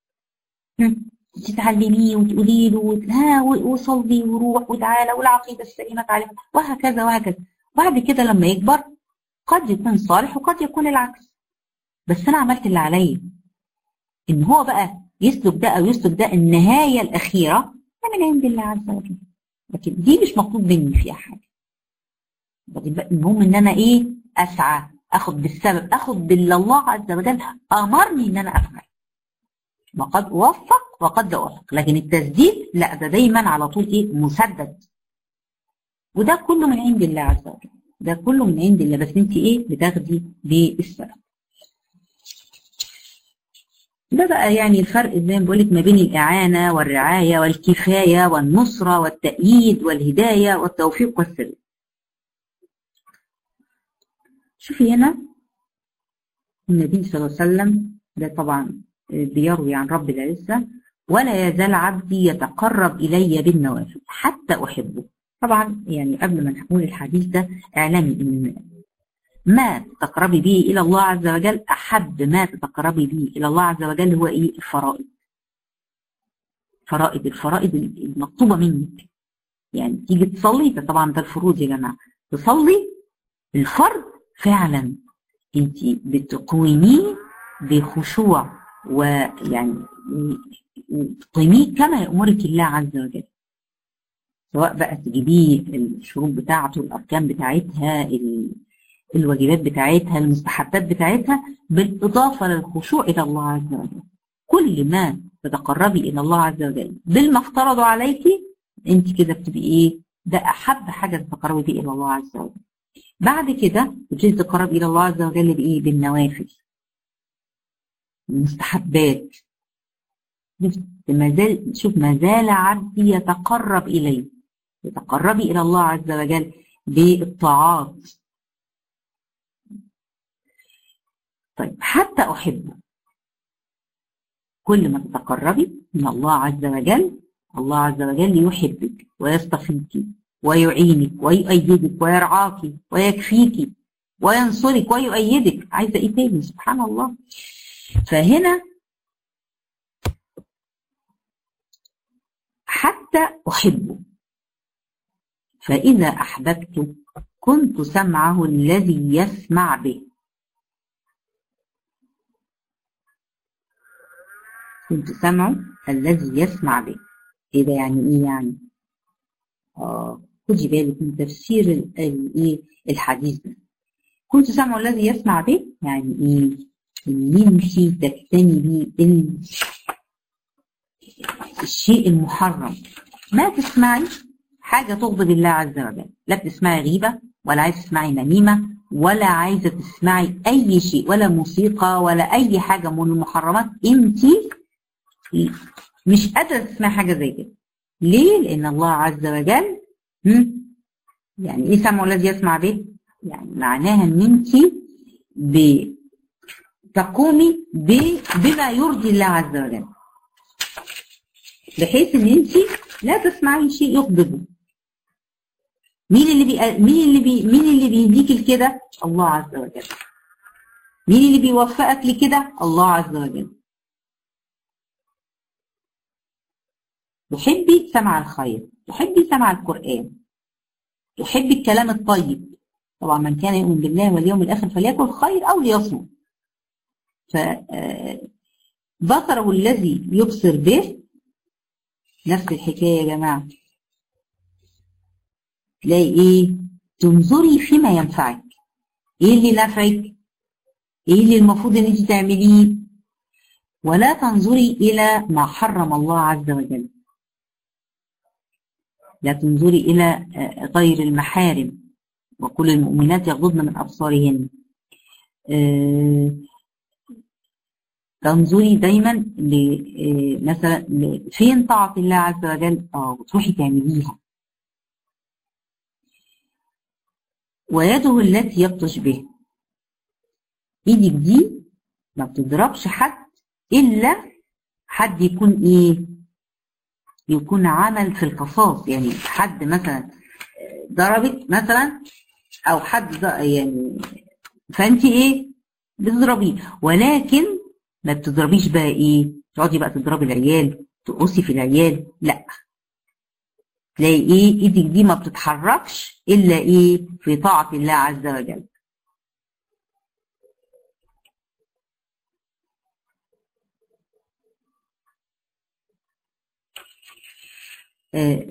تتعلميه وتقولي له ها وصلي وروح وتعالى والعقيده السليمه تعالى وهكذا وهكذا بعد كده لما يكبر قد يكون صالح وقد يكون العكس بس انا عملت اللي عليا ان هو بقى يسلك ده او يسلك ده النهايه الاخيره ده من عند الله عز وجل لكن دي مش مطلوب مني فيها حاجه المهم ان انا ايه اسعى اخد بالسبب اخد باللي الله عز وجل امرني ان انا افعل وقد اوفق وقد لا اوفق لكن التسديد لا ده دايما على طول ايه مسدد وده كله من عند الله عز وجل ده كله من عند الله بس انت ايه بتاخدي بالسبب ده بقى يعني الفرق زي ما بقولك ما بين الإعانة والرعاية والكفاية والنصرة والتأييد والهداية والتوفيق والسر شوفي هنا النبي صلى الله عليه وسلم ده طبعا بيروي عن رب العزة ولا يزال عبدي يتقرب إلي بالنوافل حتى أحبه طبعا يعني قبل ما نقول الحديث ده اعلمي ان ما تتقربي به الى الله عز وجل احب ما تتقربي به الى الله عز وجل هو ايه الفرائض فرائض الفرائض المطلوبه منك يعني تيجي تصلي ده طبعا ده الفروض يا جماعه تصلي الفرض فعلا انت بتقوميه بخشوع ويعني تقيميه كما يامرك الله عز وجل سواء بقى تجيبيه الشروط بتاعته الاركان بتاعتها الواجبات بتاعتها المستحبات بتاعتها بالاضافه للخشوع الى الله عز وجل كل ما تتقربي الى الله عز وجل بالما افترضوا عليكي انت كده بتبقي ايه ده احب حاجه تتقربي بيه الى الله عز وجل بعد كده تبتدي تتقربي الى الله عز وجل بايه بالنوافل المستحبات ما زال شوف ما زال عبدي يتقرب الي تتقربي الى الله عز وجل بالطاعات طيب حتى احبه كل ما تتقربي من الله عز وجل الله عز وجل يحبك ويصطفيك ويعينك ويؤيدك ويرعاك ويكفيك وينصرك ويؤيدك عايزه ايه تاني سبحان الله فهنا حتى احبه فاذا احببت كنت سمعه الذي يسمع به كنت سمعه الذي يسمع به ايه ده يعني ايه يعني اه خدي بالك من تفسير الايه الحديث ده كنت سمعه الذي يسمع به يعني ايه ان انت تجتنبي الشيء المحرم ما تسمعي حاجة تغضب الله عز وجل لا بتسمعي غيبة ولا عايزة تسمعي نميمة ولا عايزة تسمعي أي شيء ولا موسيقى ولا أي حاجة من المحرمات أنت مش قادرة تسمعي حاجة زي كده ليه؟ لأن الله عز وجل يعني إيه سمع الذي يسمع به؟ يعني معناها إن أنت تقومي بما يرضي الله عز وجل بحيث ان انت لا تسمعي شيء يغضبه مين اللي بي... مين اللي بي... مين اللي بيهديك لكده الله عز وجل مين اللي بيوفقك لكده الله عز وجل تحبي سمع الخير تحبي سمع القرآن تحبي الكلام الطيب طبعا من كان يؤمن بالله واليوم الآخر فليكن خير أو ليصمت فبصره الذي يبصر به نفس الحكاية يا جماعة تلاقي ايه تنظري فيما ينفعك ايه اللي نفعك ايه اللي المفروض ان انت تعمليه ولا تنظري الى ما حرم الله عز وجل لا تنظري الى غير المحارم وكل المؤمنات يغضضن من ابصارهن أه تنظري دايما ل مثلا فين طاعة الله عز وجل اه وتروحي تعمليها ويده التي يبطش به ايدك دي ما بتضربش حد الا حد يكون ايه يكون عمل في القصاص يعني حد مثلا ضربك مثلا او حد يعني فانت ايه بتضربيه ولكن ما بتضربيش بقى ايه تقعدي بقى تضربي العيال تقصي في العيال لا تلاقي ايه ايدك دي ما بتتحركش الا ايه في طاعة الله عز وجل آه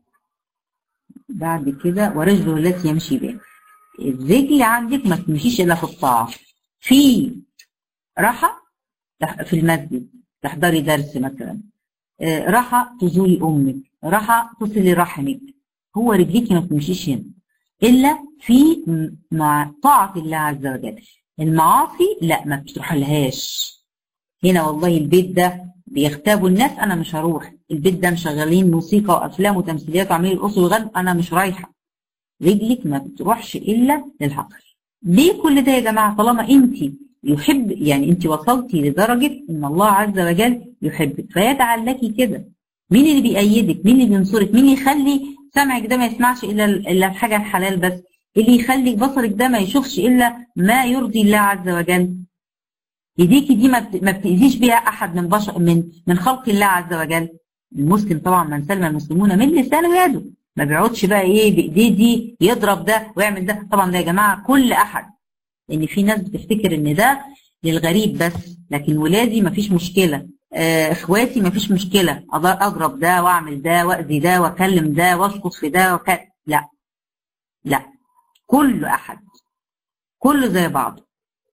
بعد كده ورجله التي يمشي بها الرجل عندك ما تمشيش الا في الطاعة في راحة في المسجد تحضري درس مثلا راحة تزوري أمك راحة تصلي رحمك هو رجليكي ما تمشيش هنا إلا في مع طاعة الله عز وجل المعاصي لا ما بتروح لهاش هنا والله البيت ده بيغتابوا الناس انا مش هروح البيت ده مشغلين موسيقى وافلام وتمثيليات وعاملين الاسر وغنى انا مش رايحه رجلك ما بتروحش الا للحق ليه كل ده يا جماعه طالما انت يحب يعني انت وصلتي لدرجه ان الله عز وجل يحبك فيجعل لك كده مين اللي بيأيدك مين اللي بينصرك مين اللي يخلي سمعك ده ما يسمعش الا الا الحاجه الحلال بس اللي يخلي بصرك ده ما يشوفش الا ما يرضي الله عز وجل ايديكي دي ما بتاذيش بيها احد من بشر من من خلق الله عز وجل المسلم طبعا من سلم المسلمون من لسانه ويده ما بيقعدش بقى ايه بايديه دي يضرب ده ويعمل ده طبعا ده يا جماعه كل احد لان في ناس بتفتكر ان ده للغريب بس لكن ولادي ما فيش مشكله آه اخواتي ما فيش مشكله اضرب ده واعمل ده واذي ده واكلم ده واسقط في ده وك... لا لا كل احد كله زي بعضه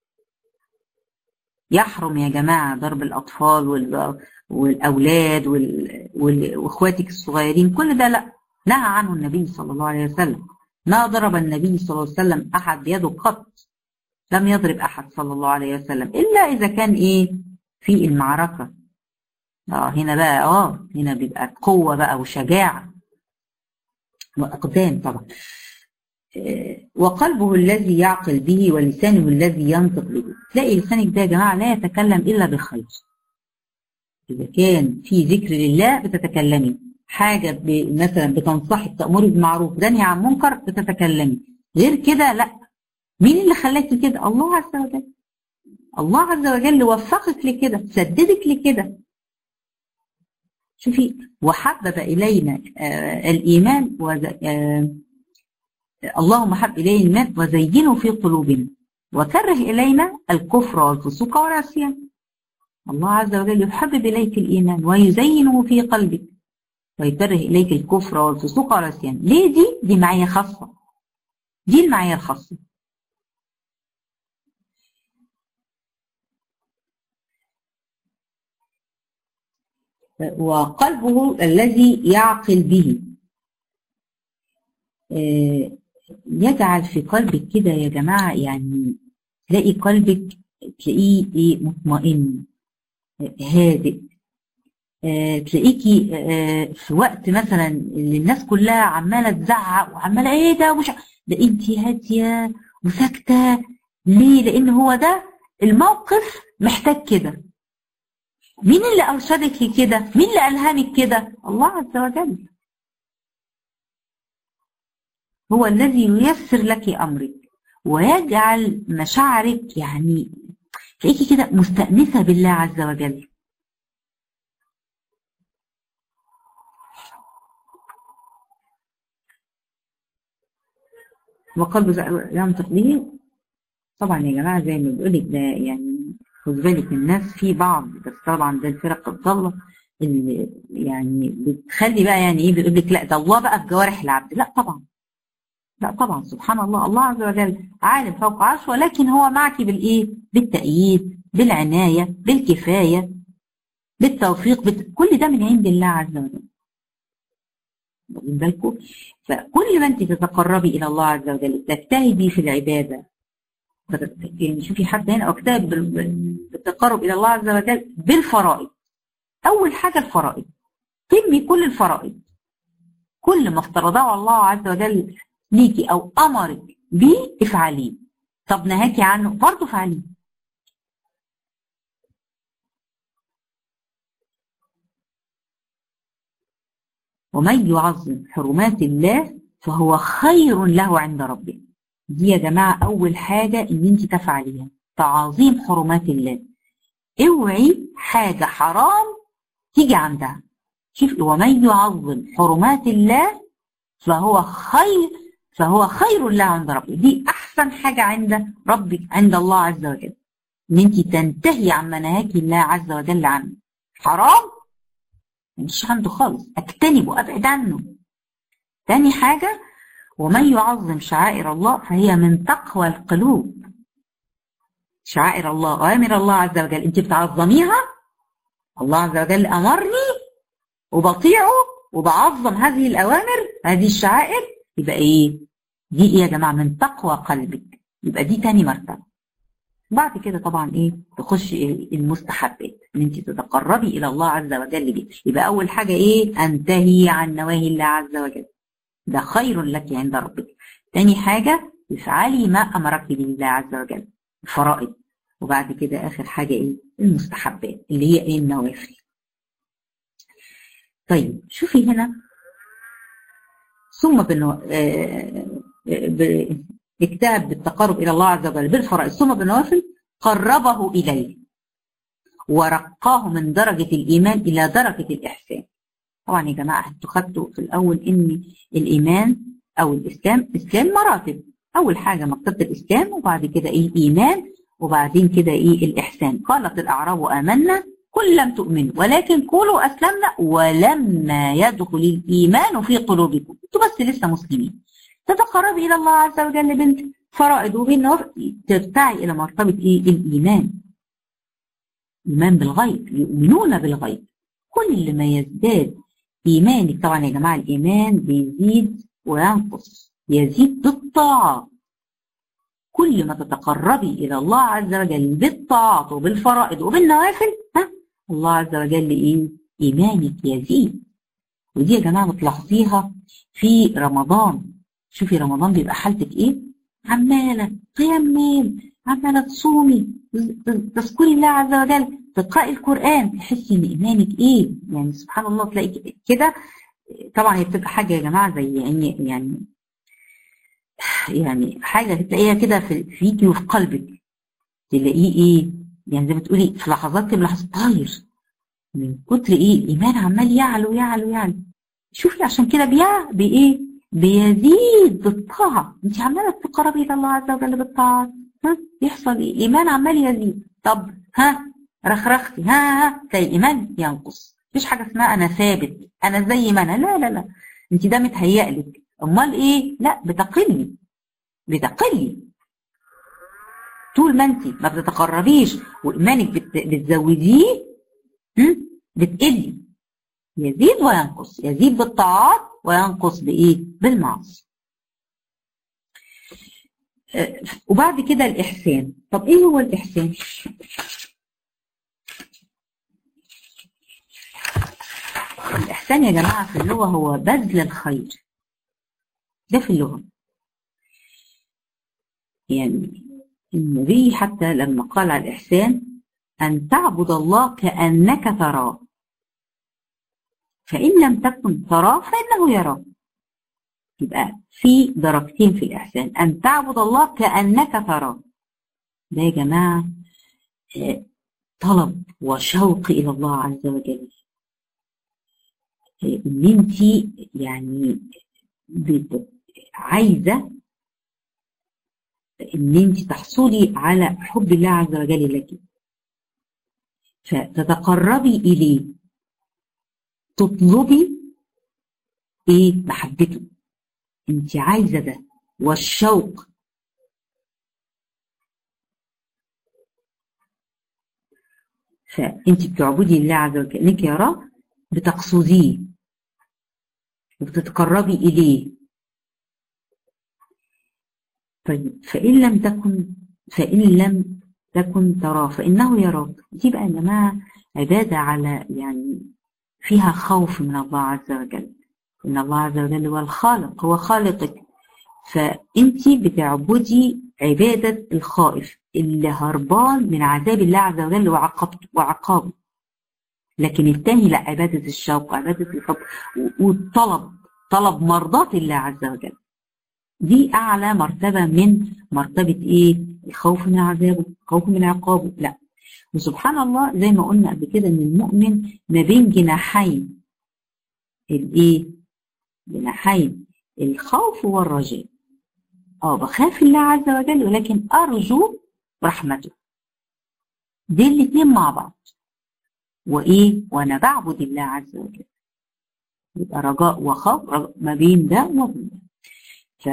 يحرم يا جماعه ضرب الاطفال وال... والاولاد وال... وال... واخواتك الصغيرين كل ده لا نهى عنه النبي صلى الله عليه وسلم ما ضرب النبي صلى الله عليه وسلم احد بيده قط لم يضرب احد صلى الله عليه وسلم الا اذا كان ايه في المعركه اه هنا بقى اه هنا بيبقى قوه بقى وشجاعه واقدام طبعا وقلبه الذي يعقل به ولسانه الذي ينطق به تلاقي لسانك ده يا جماعه لا يتكلم الا بخير اذا كان في ذكر لله بتتكلمي حاجه مثلا بتنصحي تامري بالمعروف تنهي عن منكر بتتكلمي غير كده لا مين اللي خلاكي كده الله عز وجل الله عز وجل وفقك لكده سددك لكده شوفي وحبب الينا آه الايمان وز... آه اللهم حب إليه الماء وزينه في قلوبنا وكره إلينا الكفر والفسوق والعصيان الله عز وجل يحبب إليك الإيمان ويزينه في قلبك ويكره إليك الكفر والفسوق والعصيان ليه دي؟ دي معية خاصة دي المعية الخاصة وقلبه الذي يعقل به يجعل في قلبك كده يا جماعة يعني تلاقي قلبك تلاقيه ايه مطمئن هادئ آه تلاقيكي آه في وقت مثلا اللي الناس كلها عماله تزعق وعماله ايه ده ومش ده انت هاديه وساكته ليه؟ لان هو ده الموقف محتاج كده مين اللي ارشدك لكده؟ مين اللي الهمك كده؟ الله عز وجل هو الذي ييسر لك امرك ويجعل مشاعرك يعني تلاقيكي كده مستأنسة بالله عز وجل وقلب ينطق به طبعا يا جماعة زي ما بقولك ده يعني خد بالك الناس في بعض بس طبعا ده الفرق الضالة اللي يعني بتخلي بقى يعني ايه بيقول لك لا ده الله بقى في جوارح العبد لا طبعا لا طبعا سبحان الله الله عز وجل عالم فوق عرش ولكن هو معك بالايه بالتأييد بالعناية بالكفاية بالتوفيق بت... كل ده من عند الله عز وجل واخدين بالكم فكل ما انت تتقربي الى الله عز وجل تجتهدي في العباده يعني شوفي حتى هنا اجتهد بالتقرب الى الله عز وجل بالفرائض اول حاجه الفرائض تمي كل الفرائض كل ما افترضه الله عز وجل ليكي او امرك بيه افعليه طب نهاكي عنه برضه افعليه ومن يعظم حرمات الله فهو خير له عند ربه دي يا جماعة أول حاجة إن أنت تفعليها تعظيم حرمات الله اوعي حاجة حرام تيجي عندها شوف ومن يعظم حرمات الله فهو خير فهو خير له عند ربه دي أحسن حاجة عند ربك عند الله عز وجل إن أنت تنتهي عما نهاك الله عز وجل عنه حرام مش عنده خالص اجتنبه ابعد عنه تاني حاجة ومن يعظم شعائر الله فهي من تقوى القلوب شعائر الله أوامر الله عز وجل أنت بتعظميها الله عز وجل أمرني وبطيعه وبعظم هذه الأوامر هذه الشعائر يبقى إيه؟ دي إيه يا جماعة من تقوى قلبك يبقى دي تاني مرتبة بعد كده طبعا ايه تخش المستحبات ان انت تتقربي الى الله عز وجل بيه يبقى اول حاجه ايه انتهي عن نواهي الله عز وجل ده خير لك عند ربك تاني حاجه افعلي ما امرك به الله عز وجل الفرائض وبعد كده اخر حاجه ايه المستحبات اللي هي ايه النوافل طيب شوفي هنا ثم بنو... آه... ب... اجتهد بالتقرب الى الله عز وجل بالفرائض ثم بالنوافل قربه اليه ورقاه من درجه الايمان الى درجه الاحسان طبعا يا جماعه انتوا خدتوا في الاول ان الايمان او الاسلام الاسلام مراتب اول حاجه مرتبه الاسلام وبعد كده ايه الايمان وبعدين كده ايه الاحسان قالت الاعراب امنا قل لم تؤمنوا ولكن قولوا اسلمنا ولما يدخل الايمان في قلوبكم انتوا بس لسه مسلمين تتقربي الى الله عز وجل بنت فرائض وبالنوافل ترتعي الى مرتبه ايه الايمان ايمان بالغيب يؤمنون بالغيب كل ما يزداد ايمانك طبعا يا جماعه الايمان بيزيد وينقص يزيد بالطاعه كل ما تتقربي الى الله عز وجل بالطاعات وبالفرائض وبالنوافل ها الله عز وجل ايه ايمانك يزيد ودي يا جماعه بتلاحظيها في رمضان شوفي رمضان بيبقى حالتك ايه عماله قيام ليل عماله تصومي تذكري الله عز وجل تقرأي القرآن تحسي ان ايمانك ايه يعني سبحان الله تلاقي كده طبعا هي بتبقى حاجه يا جماعه زي يعني يعني يعني حاجه تلاقيها كده في فيكي وفي قلبك تلاقيه ايه يعني زي ما تقولي في لحظات من لحظات طاير من كتر ايه الايمان عمال يعلو يعلو يعلو شوفي عشان كده بيع بايه بيزيد بالطاعه انت عماله تقربي الى الله عز وجل بالطاعه ها يحصل ايه الايمان عمال يزيد طب ها رخرختي ها ها تلاقي الايمان ينقص مفيش حاجه اسمها انا ثابت انا زي ما انا لا لا لا انت ده متهيألك امال ايه لا بتقلي بتقلي طول ما انت ما بتتقربيش وايمانك بت... بتزوديه بتقلي يزيد وينقص يزيد بالطاعات وينقص بايه بالمعاصي وبعد كده الاحسان طب ايه هو الاحسان الإحسان يا جماعة في اللغة هو بذل الخير ده في اللغة يعني النبي حتى لما قال على الإحسان أن تعبد الله كأنك تراه فإن لم تكن تراه فإنه يراك يبقى في درجتين في الإحسان أن تعبد الله كأنك تراه ده يا جماعة طلب وشوق إلى الله عز وجل ان انت يعني عايزه ان انت تحصلي على حب الله عز وجل لك فتتقربي اليه تطلبي ايه محبته انت عايزه ده والشوق فانت بتعبدي الله عز وجل انك يراه بتقصديه وبتتقربي إليه طيب فإن لم تكن فإن لم تكن تراه فإنه يراك دي بقى يا جماعة عبادة على يعني فيها خوف من الله عز وجل إن الله عز وجل هو الخالق هو خالقك فأنت بتعبدي عبادة الخائف اللي هربان من عذاب الله عز وجل وعقابته وعقابه لكن الثاني لا عبادة الشوق عبادة الحب والطلب طلب مرضاة الله عز وجل دي أعلى مرتبة من مرتبة إيه الخوف من عذابه الخوف من عقابه لا وسبحان الله زي ما قلنا قبل كده إن المؤمن ما بين جناحين الإيه جناحين الخوف والرجاء اه بخاف الله عز وجل ولكن أرجو رحمته دي الاتنين مع بعض وايه وانا بعبد الله عز وجل يبقى رجاء وخوف ما بين ده وبين ده ف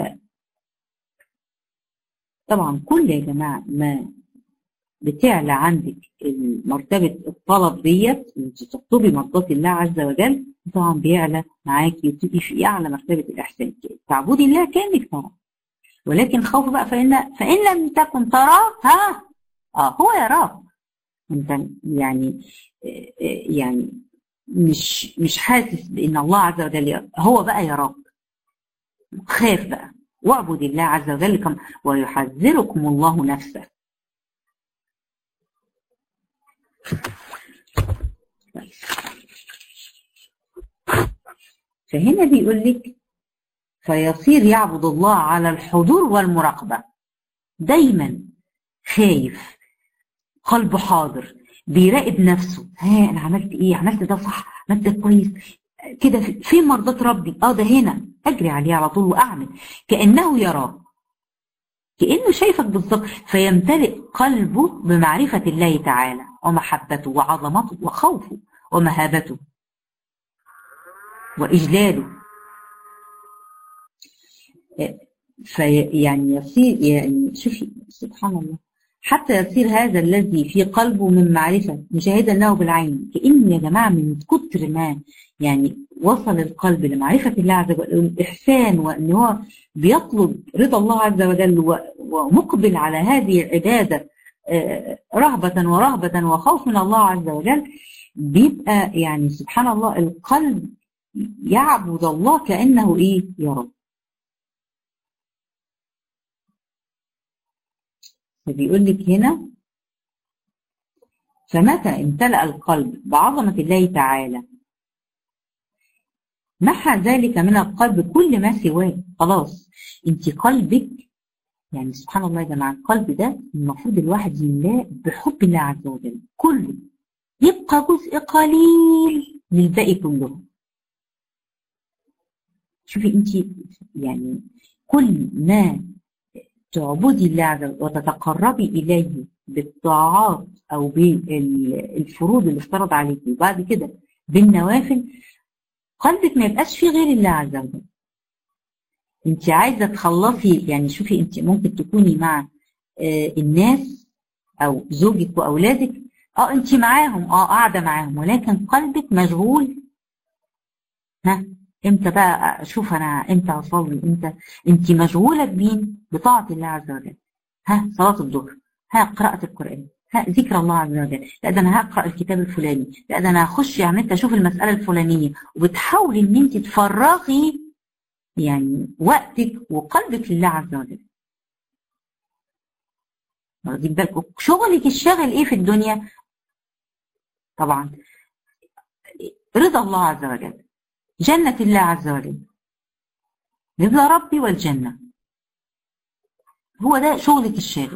طبعا كل يا جماعه ما بتعلى عندك مرتبه الطلب ديت انت تطلبي مرضات الله عز وجل طبعا بيعلى معاكي وتبقي في اعلى مرتبه الاحسان تعبدي الله كانك ترى ولكن خوف بقى فان فان لم تكن تراه ها اه هو يراك انت يعني يعني مش مش حاسس بان الله عز وجل يراك هو بقى يراك خاف بقى واعبد الله عز وجل كم ويحذركم الله نفسه فهنا بيقول لك فيصير يعبد الله على الحضور والمراقبة دايما خايف قلبه حاضر بيراقب نفسه ها انا عملت ايه عملت ده صح عملت ده كويس كده فين مرضات ربي اه ده هنا اجري عليه على طول واعمل كانه يراه كانه شايفك بالظبط فيمتلئ قلبه بمعرفه الله تعالى ومحبته وعظمته وخوفه ومهابته واجلاله فيعني يصير يعني شوفي سبحان الله حتى يصير هذا الذي في قلبه من معرفة مشاهدا له بالعين كأن يا جماعة من كتر ما يعني وصل القلب لمعرفة الله عز وجل والإحسان وأن هو بيطلب رضا الله عز وجل ومقبل على هذه العبادة رهبة ورهبة وخوف من الله عز وجل بيبقى يعني سبحان الله القلب يعبد الله كأنه إيه يا رب فبيقول لك هنا فمتى امتلأ القلب بعظمة الله تعالى محى ذلك من القلب كل ما سواه خلاص انت قلبك يعني سبحان الله يا جماعه القلب ده المفروض الواحد يملاه بحب الله عز وجل كله يبقى جزء قليل للباقي كله شوفي انت يعني كل ما تعبدي الله عز وجل وتتقربي إليه بالطاعات أو بالفروض اللي افترض عليكي وبعد كده بالنوافل قلبك ما يبقاش فيه غير الله عز وجل انت عايزة تخلصي يعني شوفي انت ممكن تكوني مع آه الناس او زوجك واولادك اه انت معاهم اه قاعدة معاهم ولكن قلبك مشغول ها امتى بقى اشوف انا امتى اصلي امتى انت مشغوله بمين بطاعه الله عز وجل ها صلاه الظهر ها قراءه القران ها ذكر الله عز وجل لا ده انا هقرا الكتاب الفلاني لا ده انا هخش يعني انت اشوف المساله الفلانيه وبتحاولي ان انت تفرغي يعني وقتك وقلبك لله عز وجل واخدين بالكم شغلك الشاغل ايه في الدنيا طبعا رضا الله عز وجل جنة الله عز وجل رضا ربي والجنة هو ده شغلك الشاغل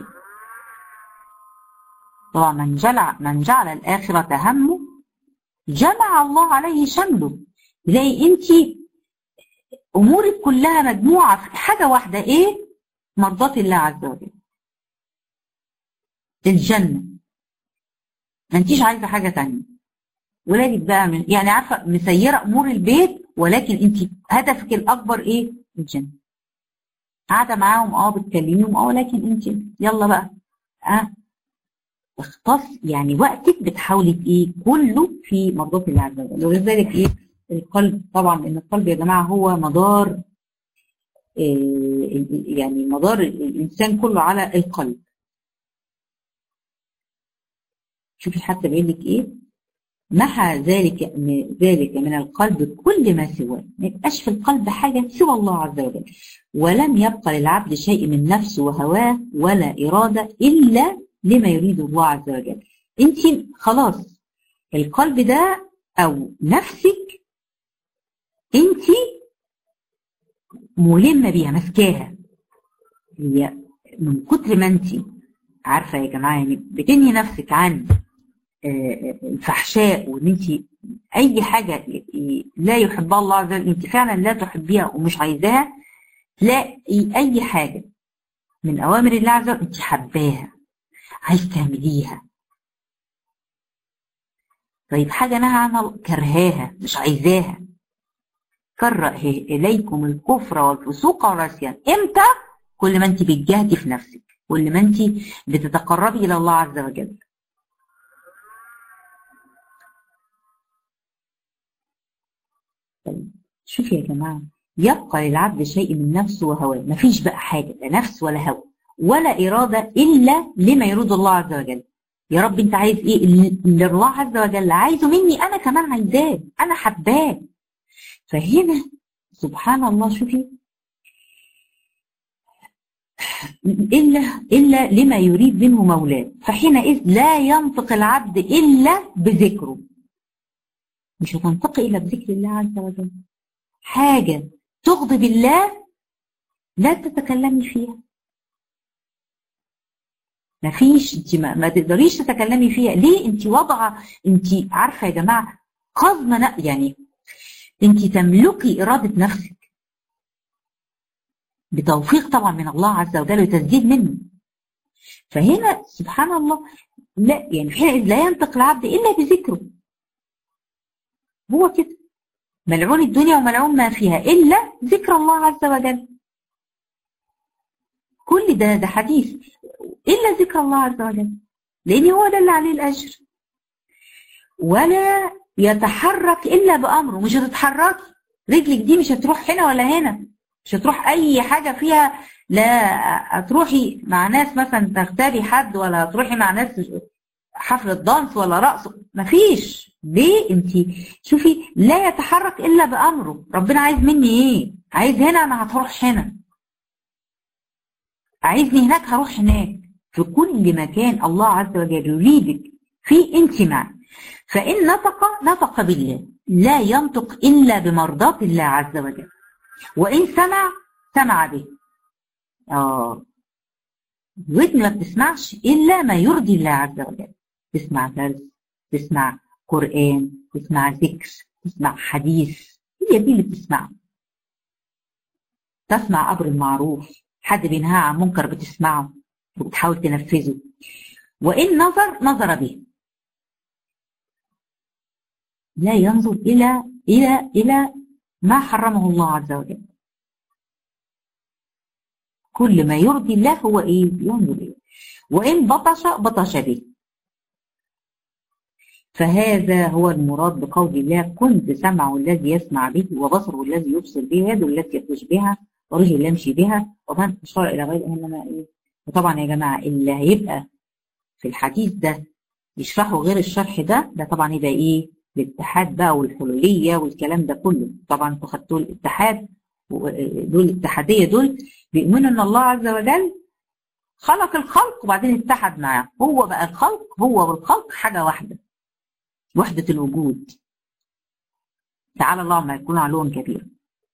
طبعا من جعل من جعل الآخرة همه جمع الله عليه شمله تلاقي انت امورك كلها مجموعة في حاجة واحدة ايه مرضات الله عز وجل الجنة ما انتيش عايزة حاجة تانية ولادك بقى من يعني عارفه مسيره امور البيت ولكن انت هدفك الاكبر ايه؟ الجنه. قاعده معاهم اه بتكلميهم اه ولكن انت يلا بقى اه اختص يعني وقتك بتحاولي ايه؟ كله في مرضات الله عز وجل ولذلك ايه؟ القلب طبعا ان القلب يا جماعه هو مدار إيه يعني مدار الانسان كله على القلب. شوفي حتى بيقول لك ايه؟ محى ذلك ذلك من القلب كل ما سواه ما يبقاش في القلب حاجة سوى الله عز وجل ولم يبقى للعبد شيء من نفسه وهواه ولا إرادة إلا لما يريد الله عز وجل انت خلاص القلب ده أو نفسك انت ملمة بيها ماسكاها هي من كتر ما انت عارفة يا جماعة يعني بتنهي نفسك عن الفحشاء وان انت اي حاجه لا يحبها الله عز وجل انت فعلا لا تحبيها ومش عايزاها لا اي حاجه من اوامر الله عز وجل انت حباها عايز تعمليها طيب حاجه نهى عنها كرهاها مش عايزاها كره اليكم الكفر والفسوق والعصيان امتى كل ما انت بتجاهدي في نفسك كل ما انت بتتقربي الى الله عز وجل شوف يا جماعة يبقى للعبد شيء من نفسه وهواه مفيش بقى حاجة لا نفس ولا هوى ولا إرادة إلا لما يريد الله عز وجل يا رب أنت عايز إيه اللي الله عز وجل عايزه مني أنا كمان عايزاه أنا حباه فهنا سبحان الله شوفي إلا إلا لما يريد منه مولاه فحينئذ لا ينطق العبد إلا بذكره مش هتنطقي إلا بذكر الله عز وجل حاجة تغضب الله لا تتكلمي فيها ما فيش انت ما, ما تقدريش تتكلمي فيها ليه انت واضعه انت عارفه يا جماعه قزمه يعني انت تملكي اراده نفسك بتوفيق طبعا من الله عز وجل وتسديد منه فهنا سبحان الله لا يعني حينئذ لا ينطق العبد الا بذكره هو كده ملعون الدنيا وملعون ما فيها الا ذكر الله عز وجل كل ده ده حديث الا ذكر الله عز وجل لان هو ده اللي عليه الاجر ولا يتحرك الا بامره مش هتتحركي رجلك دي مش هتروح هنا ولا هنا مش هتروح اي حاجه فيها لا هتروحي مع ناس مثلا تغتابي حد ولا هتروحي مع ناس حفله دانس ولا رقص مفيش ليه انت شوفي لا يتحرك الا بامره ربنا عايز مني ايه عايز هنا انا هتروح هنا عايزني هناك هروح هناك في كل مكان الله عز وجل يريدك في انت معه فان نطق نطق بالله لا ينطق الا بمرضاه الله عز وجل وإن سمع سمع به آه الودن ما بتسمعش إلا ما يرضي الله عز وجل تسمع درس تسمع قرآن تسمع ذكر تسمع حديث هي دي اللي بتسمعه تسمع أمر المعروف حد بينهى عن منكر بتسمعه وبتحاول تنفذه وإن نظر نظر به لا ينظر إلى إلى إلى ما حرمه الله عز وجل كل ما يرضي الله هو ايه ينظر اليه وان بطش بطش به فهذا هو المراد بقول الله كنت سمعه الذي يسمع به وبصره الذي يبصر به يده التي يبطش بها ورجل يمشي بها ومن اشار الى غير انما ايه وطبعا يا جماعه اللي هيبقى في الحديث ده يشرحه غير الشرح ده ده طبعا يبقى ايه الاتحاد بقى والحلوليه والكلام ده كله طبعا انتوا خدتوا الاتحاد دول الاتحاديه دول بيؤمنوا ان الله عز وجل خلق الخلق وبعدين اتحد معاه هو بقى الخلق هو والخلق حاجه واحده وحده الوجود تعالى الله ما يكون علوا كبيرا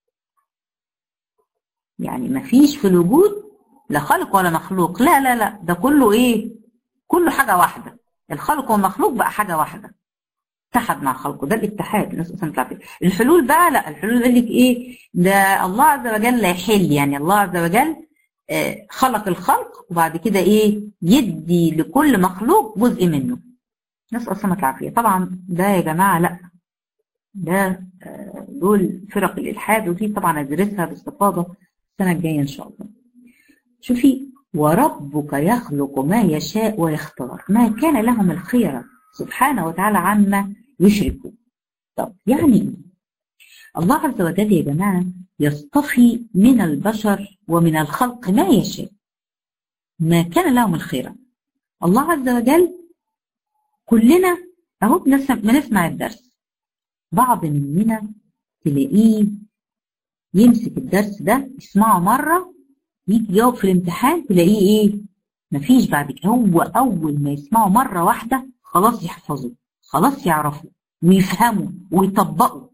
يعني ما فيش في الوجود لا خالق ولا مخلوق لا لا لا ده كله ايه كله حاجه واحده الخلق والمخلوق بقى حاجه واحده اتحد مع خلقه ده الاتحاد الناس اصلا بتعرف الحلول بقى لا الحلول قال لك ايه ده الله عز وجل لا يحل يعني الله عز وجل آه خلق الخلق وبعد كده ايه يدي لكل مخلوق جزء منه ناس اصلا العافيه طبعا ده يا جماعه لا ده آه دول فرق الالحاد ودي طبعا ادرسها باستفاضه السنه الجايه ان شاء الله شوفي وربك يخلق ما يشاء ويختار ما كان لهم الخيره سبحانه وتعالى عما يشركوا طب يعني ايه الله عز وجل يا جماعة يصطفي من البشر ومن الخلق ما يشاء ما كان لهم الخير الله عز وجل كلنا اهو بنسمع الدرس بعض مننا تلاقيه يمسك الدرس ده يسمعه مرة يجي يجاوب في الامتحان تلاقيه ايه مفيش بعد كده هو اول ما يسمعه مرة واحدة خلاص يحفظه خلاص يعرفوا ويفهموا ويطبقوا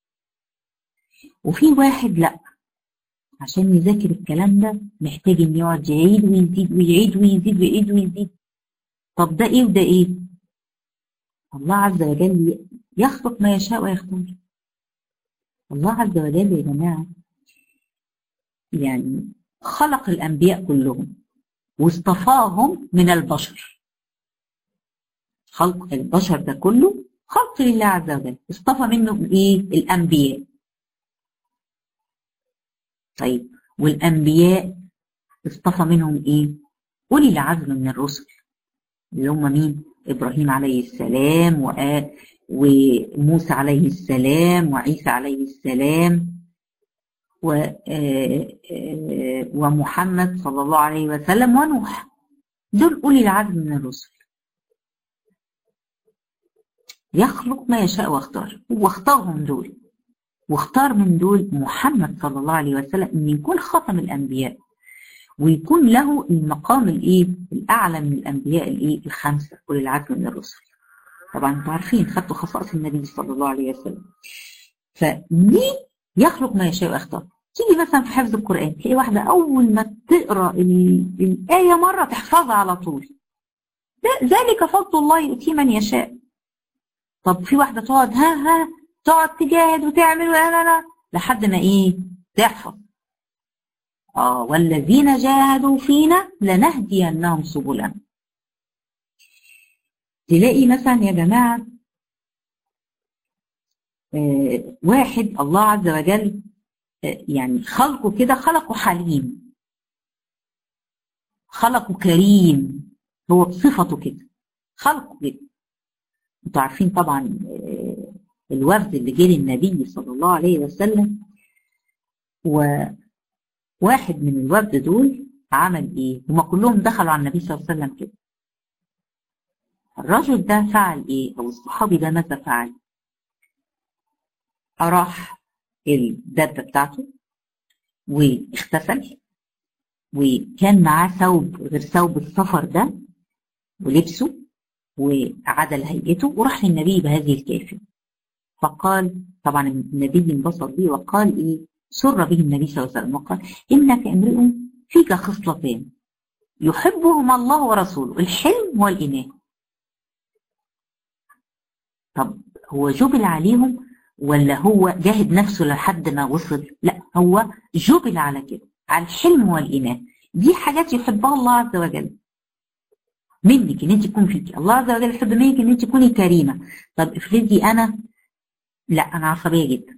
وفي واحد لا عشان يذاكر الكلام ده محتاج ان يقعد يعيد ويزيد ويعيد ويزيد ويعيد ويزيد طب ده ايه وده ايه الله عز وجل يخلق ما يشاء ويختار الله عز وجل يا جماعه يعني خلق الانبياء كلهم واصطفاهم من البشر خلق البشر ده كله خلق لله عز وجل اصطفى منه ايه الانبياء طيب والانبياء اصطفى منهم ايه اولي العزم من الرسل اللي هم مين ابراهيم عليه السلام وموسى عليه السلام وعيسى عليه السلام ومحمد صلى الله عليه وسلم ونوح دول أولي العزم من الرسل يخلق ما يشاء واختار واختارهم دول واختار من دول محمد صلى الله عليه وسلم ان يكون خاتم الانبياء ويكون له المقام الايه الاعلى من الانبياء الايه الخمسه اولي العزم من الرسل طبعا انتوا عارفين خدتوا خصائص النبي صلى الله عليه وسلم فدي يخلق ما يشاء ويختار تيجي مثلا في حفظ القران تلاقي واحده اول ما تقرا الايه مره تحفظها على طول ذلك فضل الله يؤتيه من يشاء طب في واحده تقعد ها ها تقعد تجاهد وتعمل لا لا لا لحد ما ايه تحفظ اه والذين جاهدوا فينا لنهدينهم سبلنا تلاقي مثلا يا جماعه آه واحد الله عز وجل آه يعني خلقه كده خلقه حليم خلقه كريم هو بصفته كده خلقه كده انتوا عارفين طبعا آه الوفد اللي جه للنبي صلى الله عليه وسلم وواحد من الوفد دول عمل ايه؟ هما كلهم دخلوا على النبي صلى الله عليه وسلم كده. الرجل ده فعل ايه؟ او الصحابي ده ماذا فعل؟ راح الدابه بتاعته واغتسل وكان معاه ثوب غير ثوب السفر ده ولبسه وعدل هيئته وراح للنبي بهذه الكيفيه. فقال طبعا النبي انبسط به وقال ايه سر به النبي صلى الله عليه وسلم وقال انك امرئ فيك خصلتين يحبهما الله ورسوله الحلم والإناء طب هو جبل عليهم ولا هو جاهد نفسه لحد ما وصل لا هو جبل على كده على الحلم والإناء دي حاجات يحبها الله عز وجل منك ان انت تكون فيك الله عز وجل يحب منك ان انت تكوني كريمه طب افرضي انا لا انا عصبيه جدا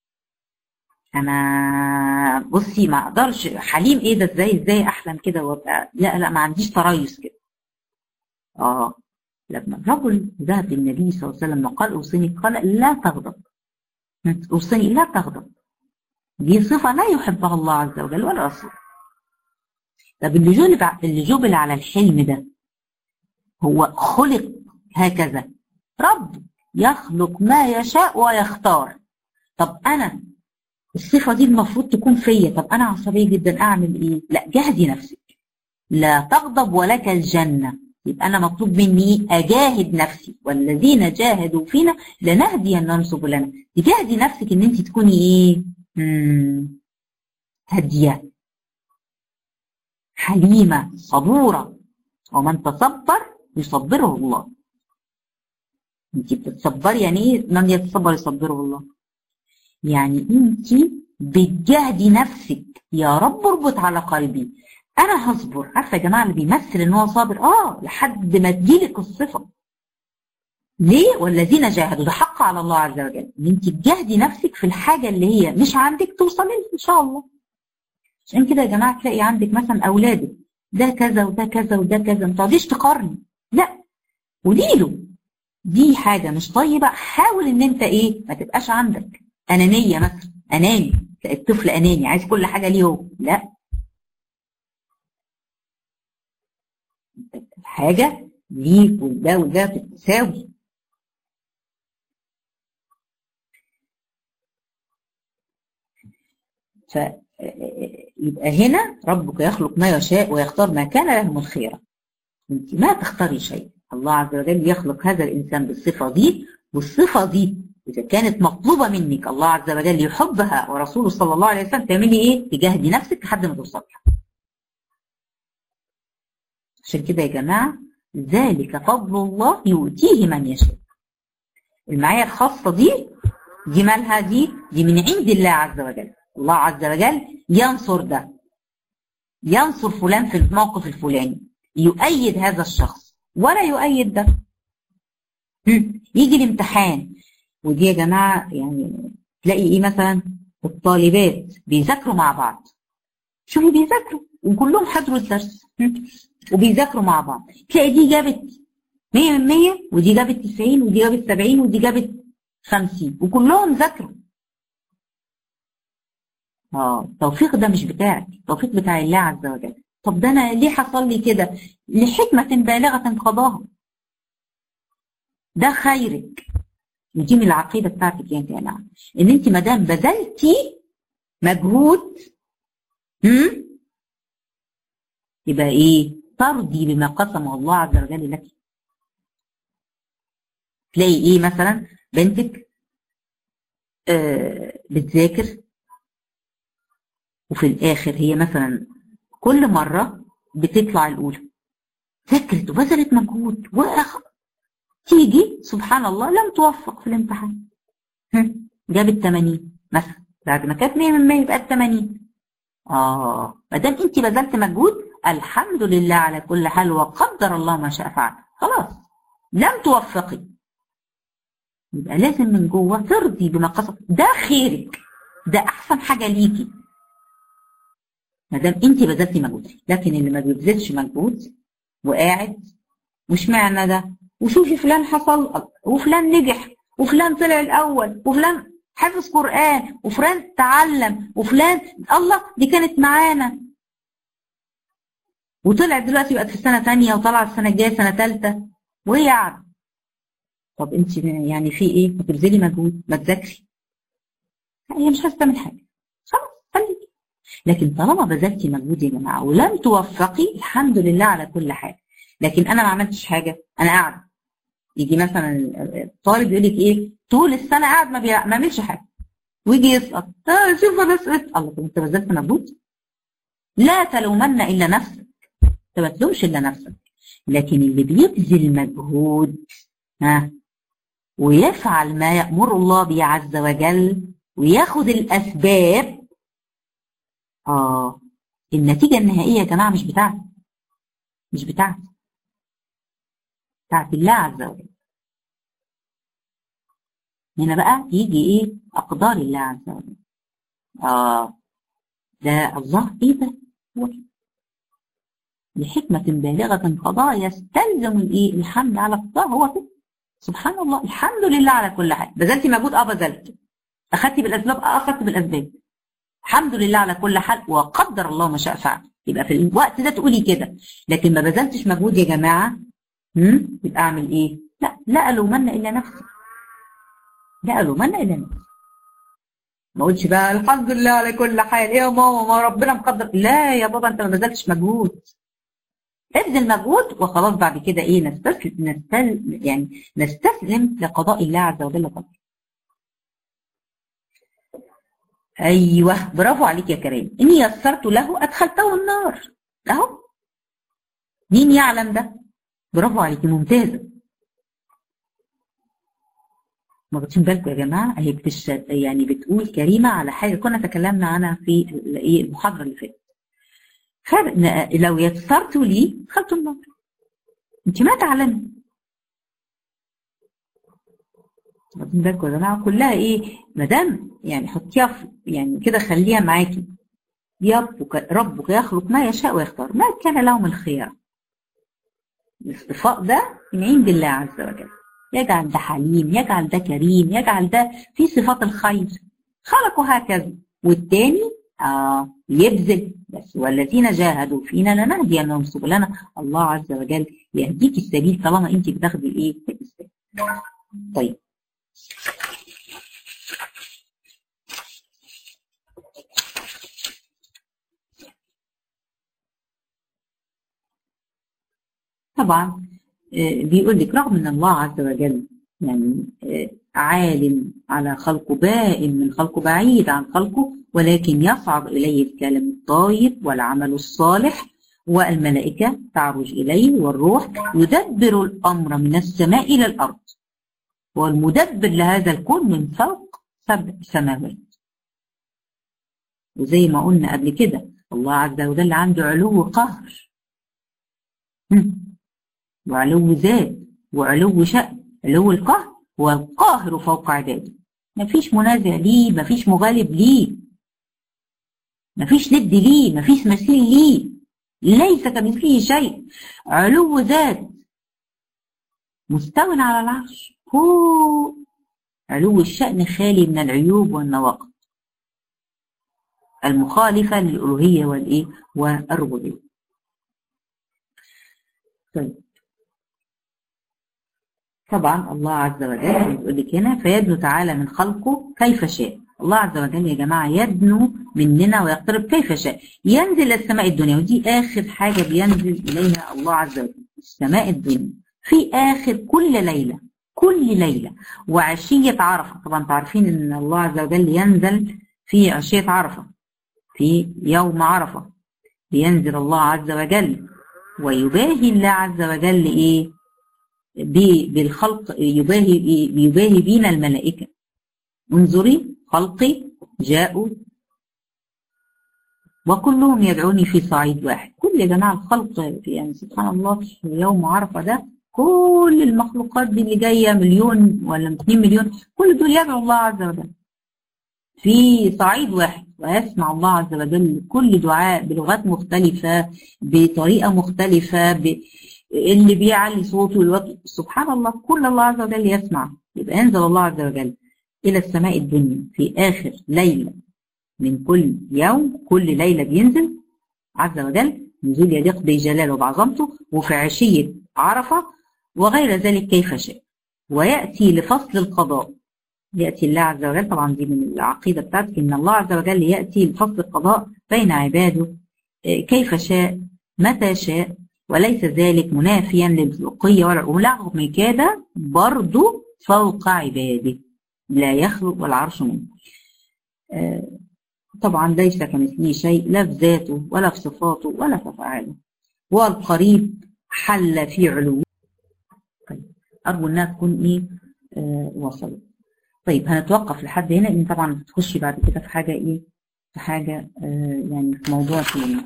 انا بصي ما اقدرش حليم ايه ده ازاي ازاي احلم كده وابقى لا لا ما عنديش تريث كده اه لما الرجل ذهب للنبي صلى الله عليه وسلم وقال اوصني قال لا تغضب اوصني لا تغضب دي صفه لا يحبها الله عز وجل ولا رسوله طب اللي جبل اللي جبل على الحلم ده هو خلق هكذا رب يخلق ما يشاء ويختار طب انا الصفه دي المفروض تكون فيا طب انا عصبيه جدا اعمل ايه لا جهدي نفسك لا تغضب ولك الجنه يبقى انا مطلوب مني اجاهد نفسي والذين جاهدوا فينا لنهدينهم سبلنا تجاهدي نفسك ان انت تكوني ايه مم. هاديه حليمه صبوره ومن تصبر يصبره الله انت بتتصبري يعني ايه من يتصبر يصبره الله يعني انت بتجاهدي نفسك يا رب اربط على قلبي انا هصبر عارفه يا جماعه اللي بيمثل ان هو صابر اه لحد ما تجيلك الصفه ليه والذين جاهدوا ده حق على الله عز وجل ان انت تجاهدي نفسك في الحاجه اللي هي مش عندك توصلي ان شاء الله عشان كده يا جماعه تلاقي عندك مثلا اولادك ده كذا وده كذا وده كذا ما تقعديش تقارني لا قولي له دي حاجه مش طيبه حاول ان انت ايه ما تبقاش عندك انانيه مثلا اناني الطفل اناني عايز كل حاجه ليه هو لا حاجه ليك وده وده بتساوي ف يبقى هنا ربك يخلق ما يشاء ويختار ما كان لهم الخيرة انت ما تختاري شيء الله عز وجل يخلق هذا الانسان بالصفه دي والصفه دي اذا كانت مطلوبه منك الله عز وجل يحبها ورسوله صلى الله عليه وسلم تعملي ايه؟ تجاهدي نفسك لحد ما توصلي عشان كده يا جماعه ذلك فضل الله يؤتيه من يشاء المعايا الخاصه دي دي مالها دي دي من عند الله عز وجل الله عز وجل ينصر ده ينصر فلان في الموقف الفلاني يؤيد هذا الشخص ولا يؤيد ده يجي الامتحان ودي يا جماعة يعني تلاقي ايه مثلا الطالبات بيذاكروا مع بعض شوفي بيذاكروا وكلهم حضروا الدرس وبيذاكروا مع بعض تلاقي دي جابت 100 من 100 ودي جابت 90 ودي جابت 70 ودي جابت 50 وكلهم ذاكروا اه التوفيق ده مش بتاعك التوفيق بتاع الله عز وجل طب ده انا ليه حصل لي كده لحكمة بالغة قضاها ده خيرك ودي من العقيدة بتاعتك انت يا نعم ان انت ما دام بذلتي مجهود هم؟ يبقى ايه ترضي بما قسم الله عز وجل لك تلاقي ايه مثلا بنتك آه بتذاكر وفي الاخر هي مثلا كل مرة بتطلع الاولى ذاكرت وبذلت مجهود واخ تيجي سبحان الله لم توفق في الامتحان جابت 80 مثلا بعد ما كانت 100 من 100 يبقى 80 اه ما دام انت بذلت مجهود الحمد لله على كل حال وقدر الله ما شاء فعل خلاص لم توفقي يبقى لازم من جوه ترضي بما قسم ده خيرك ده احسن حاجه ليكي ما دام انت بذلتي مجهود لكن اللي ما بيبذلش مجهود وقاعد مش معنى ده وشوفي فلان حصل وفلان نجح وفلان طلع الاول وفلان حفظ قران وفلان تعلم وفلان الله دي كانت معانا وطلعت دلوقتي بقت في سنه ثانيه وطلعت السنه الجايه سنه ثالثه وهي قاعده طب انت يعني في ايه؟ ما تبذلي مجهود ما تذاكري هي مش عايزه تعمل حاجه خلاص خليكي لكن طالما بذلتي مجهود يا جماعه ولم توفقي الحمد لله على كل حال لكن انا ما عملتش حاجه انا قاعده يجي مثلا الطالب يقول لك ايه طول السنه قاعد ما بيعملش حاجه ويجي يسقط آه شوف انا سقطت الله طب انت بذلت مجهود لا تلومن الا نفسك انت ما تلومش الا نفسك لكن اللي بيبذل مجهود ها ويفعل ما يأمر الله به عز وجل وياخد الأسباب آه النتيجة النهائية يا جماعة مش بتاعتي مش بتاعتي بتاعت الله عز وجل هنا بقى يجي ايه أقدار الله عز وجل آه ده الله ايه ده هو لحكمة بالغة قضاء يستلزم الايه الحمد على قضاء هو كده سبحان الله الحمد لله على كل حال بذلتي مجهود اه بذلت اخدتي بالاسباب اه اخدت بالاسباب الحمد لله على كل حال وقدر الله ما شاء فعل يبقى في الوقت ده تقولي كده لكن ما بذلتش مجهود يا جماعه امم يبقى اعمل ايه لا لا الومن الا نفسي لا الومن الا نفسي ما اقولش بقى الحمد لله على كل حال ايه يا ماما ما ربنا مقدر لا يا بابا انت ما بذلتش مجهود ابذل مجهود وخلاص بعد كده ايه نستسلم نستل يعني نستسلم لقضاء الله عز وجل قدر ايوه برافو عليك يا كريم اني يسرت له ادخلته النار اهو مين يعلم ده برافو عليكي ممتازه ما واخدين بالكم يا جماعه هي بتش... يعني بتقول كريمه على حاجه كنا تكلمنا عنها في ايه المحاضره اللي فاتت فرق لو يسرت لي دخلت النار انت ما تعلمي واخدين بالكم يا جماعه كلها ايه ما دام يعني حطيها في يعني كده خليها معاكي يربك ربك يخلق ما يشاء ويختار ما كان لهم الخيار الاصطفاء ده من عند الله عز وجل يجعل ده حليم يجعل ده كريم يجعل ده في صفات الخير خلقه هكذا والتاني آه يبذل بس والذين جاهدوا فينا لنهدينهم سبلنا الله عز وجل يهديك السبيل طالما انت بتاخدي الايه السبيل طيب طبعا بيقول لك رغم ان الله عز وجل يعني عالم على خلقه بائن من خلقه بعيد عن خلقه ولكن يصعد إليه الكلام الطيب والعمل الصالح والملائكة تعرج إليه والروح يدبر الأمر من السماء إلى الأرض والمدبر لهذا الكون من فوق سبع سماوات وزي ما قلنا قبل كده الله عز وجل عنده علو قهر وعلو ذات وعلو شأن علو القهر والقاهر فوق عباده مفيش منازع ليه مفيش مغالب ليه مفيش ند ليه مفيش مثيل ليه ليس كمثله شيء علو ذات مستو على العرش هو علو الشأن خالي من العيوب والنواقض المخالفة للألوهية والإيه والربوبية طيب طبعا الله عز وجل بيقول لك هنا فيدنو تعالى من خلقه كيف شاء الله عز وجل يا جماعة يدنو مننا ويقترب كيف شاء ينزل إلى السماء الدنيا ودي آخر حاجة بينزل إليها الله عز وجل السماء الدنيا في آخر كل ليلة كل ليلة وعشية عرفة طبعا تعرفين إن الله عز وجل ينزل في عشية عرفة في يوم عرفة بينزل الله عز وجل ويباهي الله عز وجل إيه بالخلق يباهي يباهي بينا الملائكة انظري خلقي جاءوا وكلهم يدعوني في صعيد واحد كل يا جماعة الخلق يعني سبحان الله في يوم عرفة ده كل المخلوقات دي اللي جاية مليون ولا 2 مليون كل دول يدعو الله عز وجل في صعيد واحد ويسمع الله عز وجل كل دعاء بلغات مختلفة بطريقة مختلفة ب... اللي بيعلي صوته الوقت سبحان الله كل الله عز وجل يسمع يبقى ينزل الله عز وجل إلى السماء الدنيا في آخر ليلة من كل يوم كل ليلة بينزل عز وجل نزول يليق بجلاله وبعظمته وفي عشية عرفة وغير ذلك كيف شاء ويأتي لفصل القضاء يأتي الله عز وجل طبعا دي من العقيدة بتاعتك إن الله عز وجل يأتي لفصل القضاء بين عباده كيف شاء متى شاء وليس ذلك منافيا للذوقية ورغم كده برضه فوق عباده لا يخلق والعرش منه طبعا ليس كمثله شيء لا في ذاته ولا في صفاته ولا في افعاله والقريب حل في علوه طيب ارجو انها تكون ايه آه وصلت طيب هنتوقف لحد هنا لان طبعا بتخشي بعد كده في حاجه ايه في حاجه آه يعني في موضوع ثاني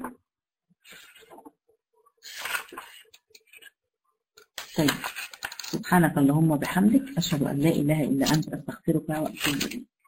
طيب سبحانك اللهم وبحمدك اشهد ان لا اله الا انت استغفرك واتوب اليك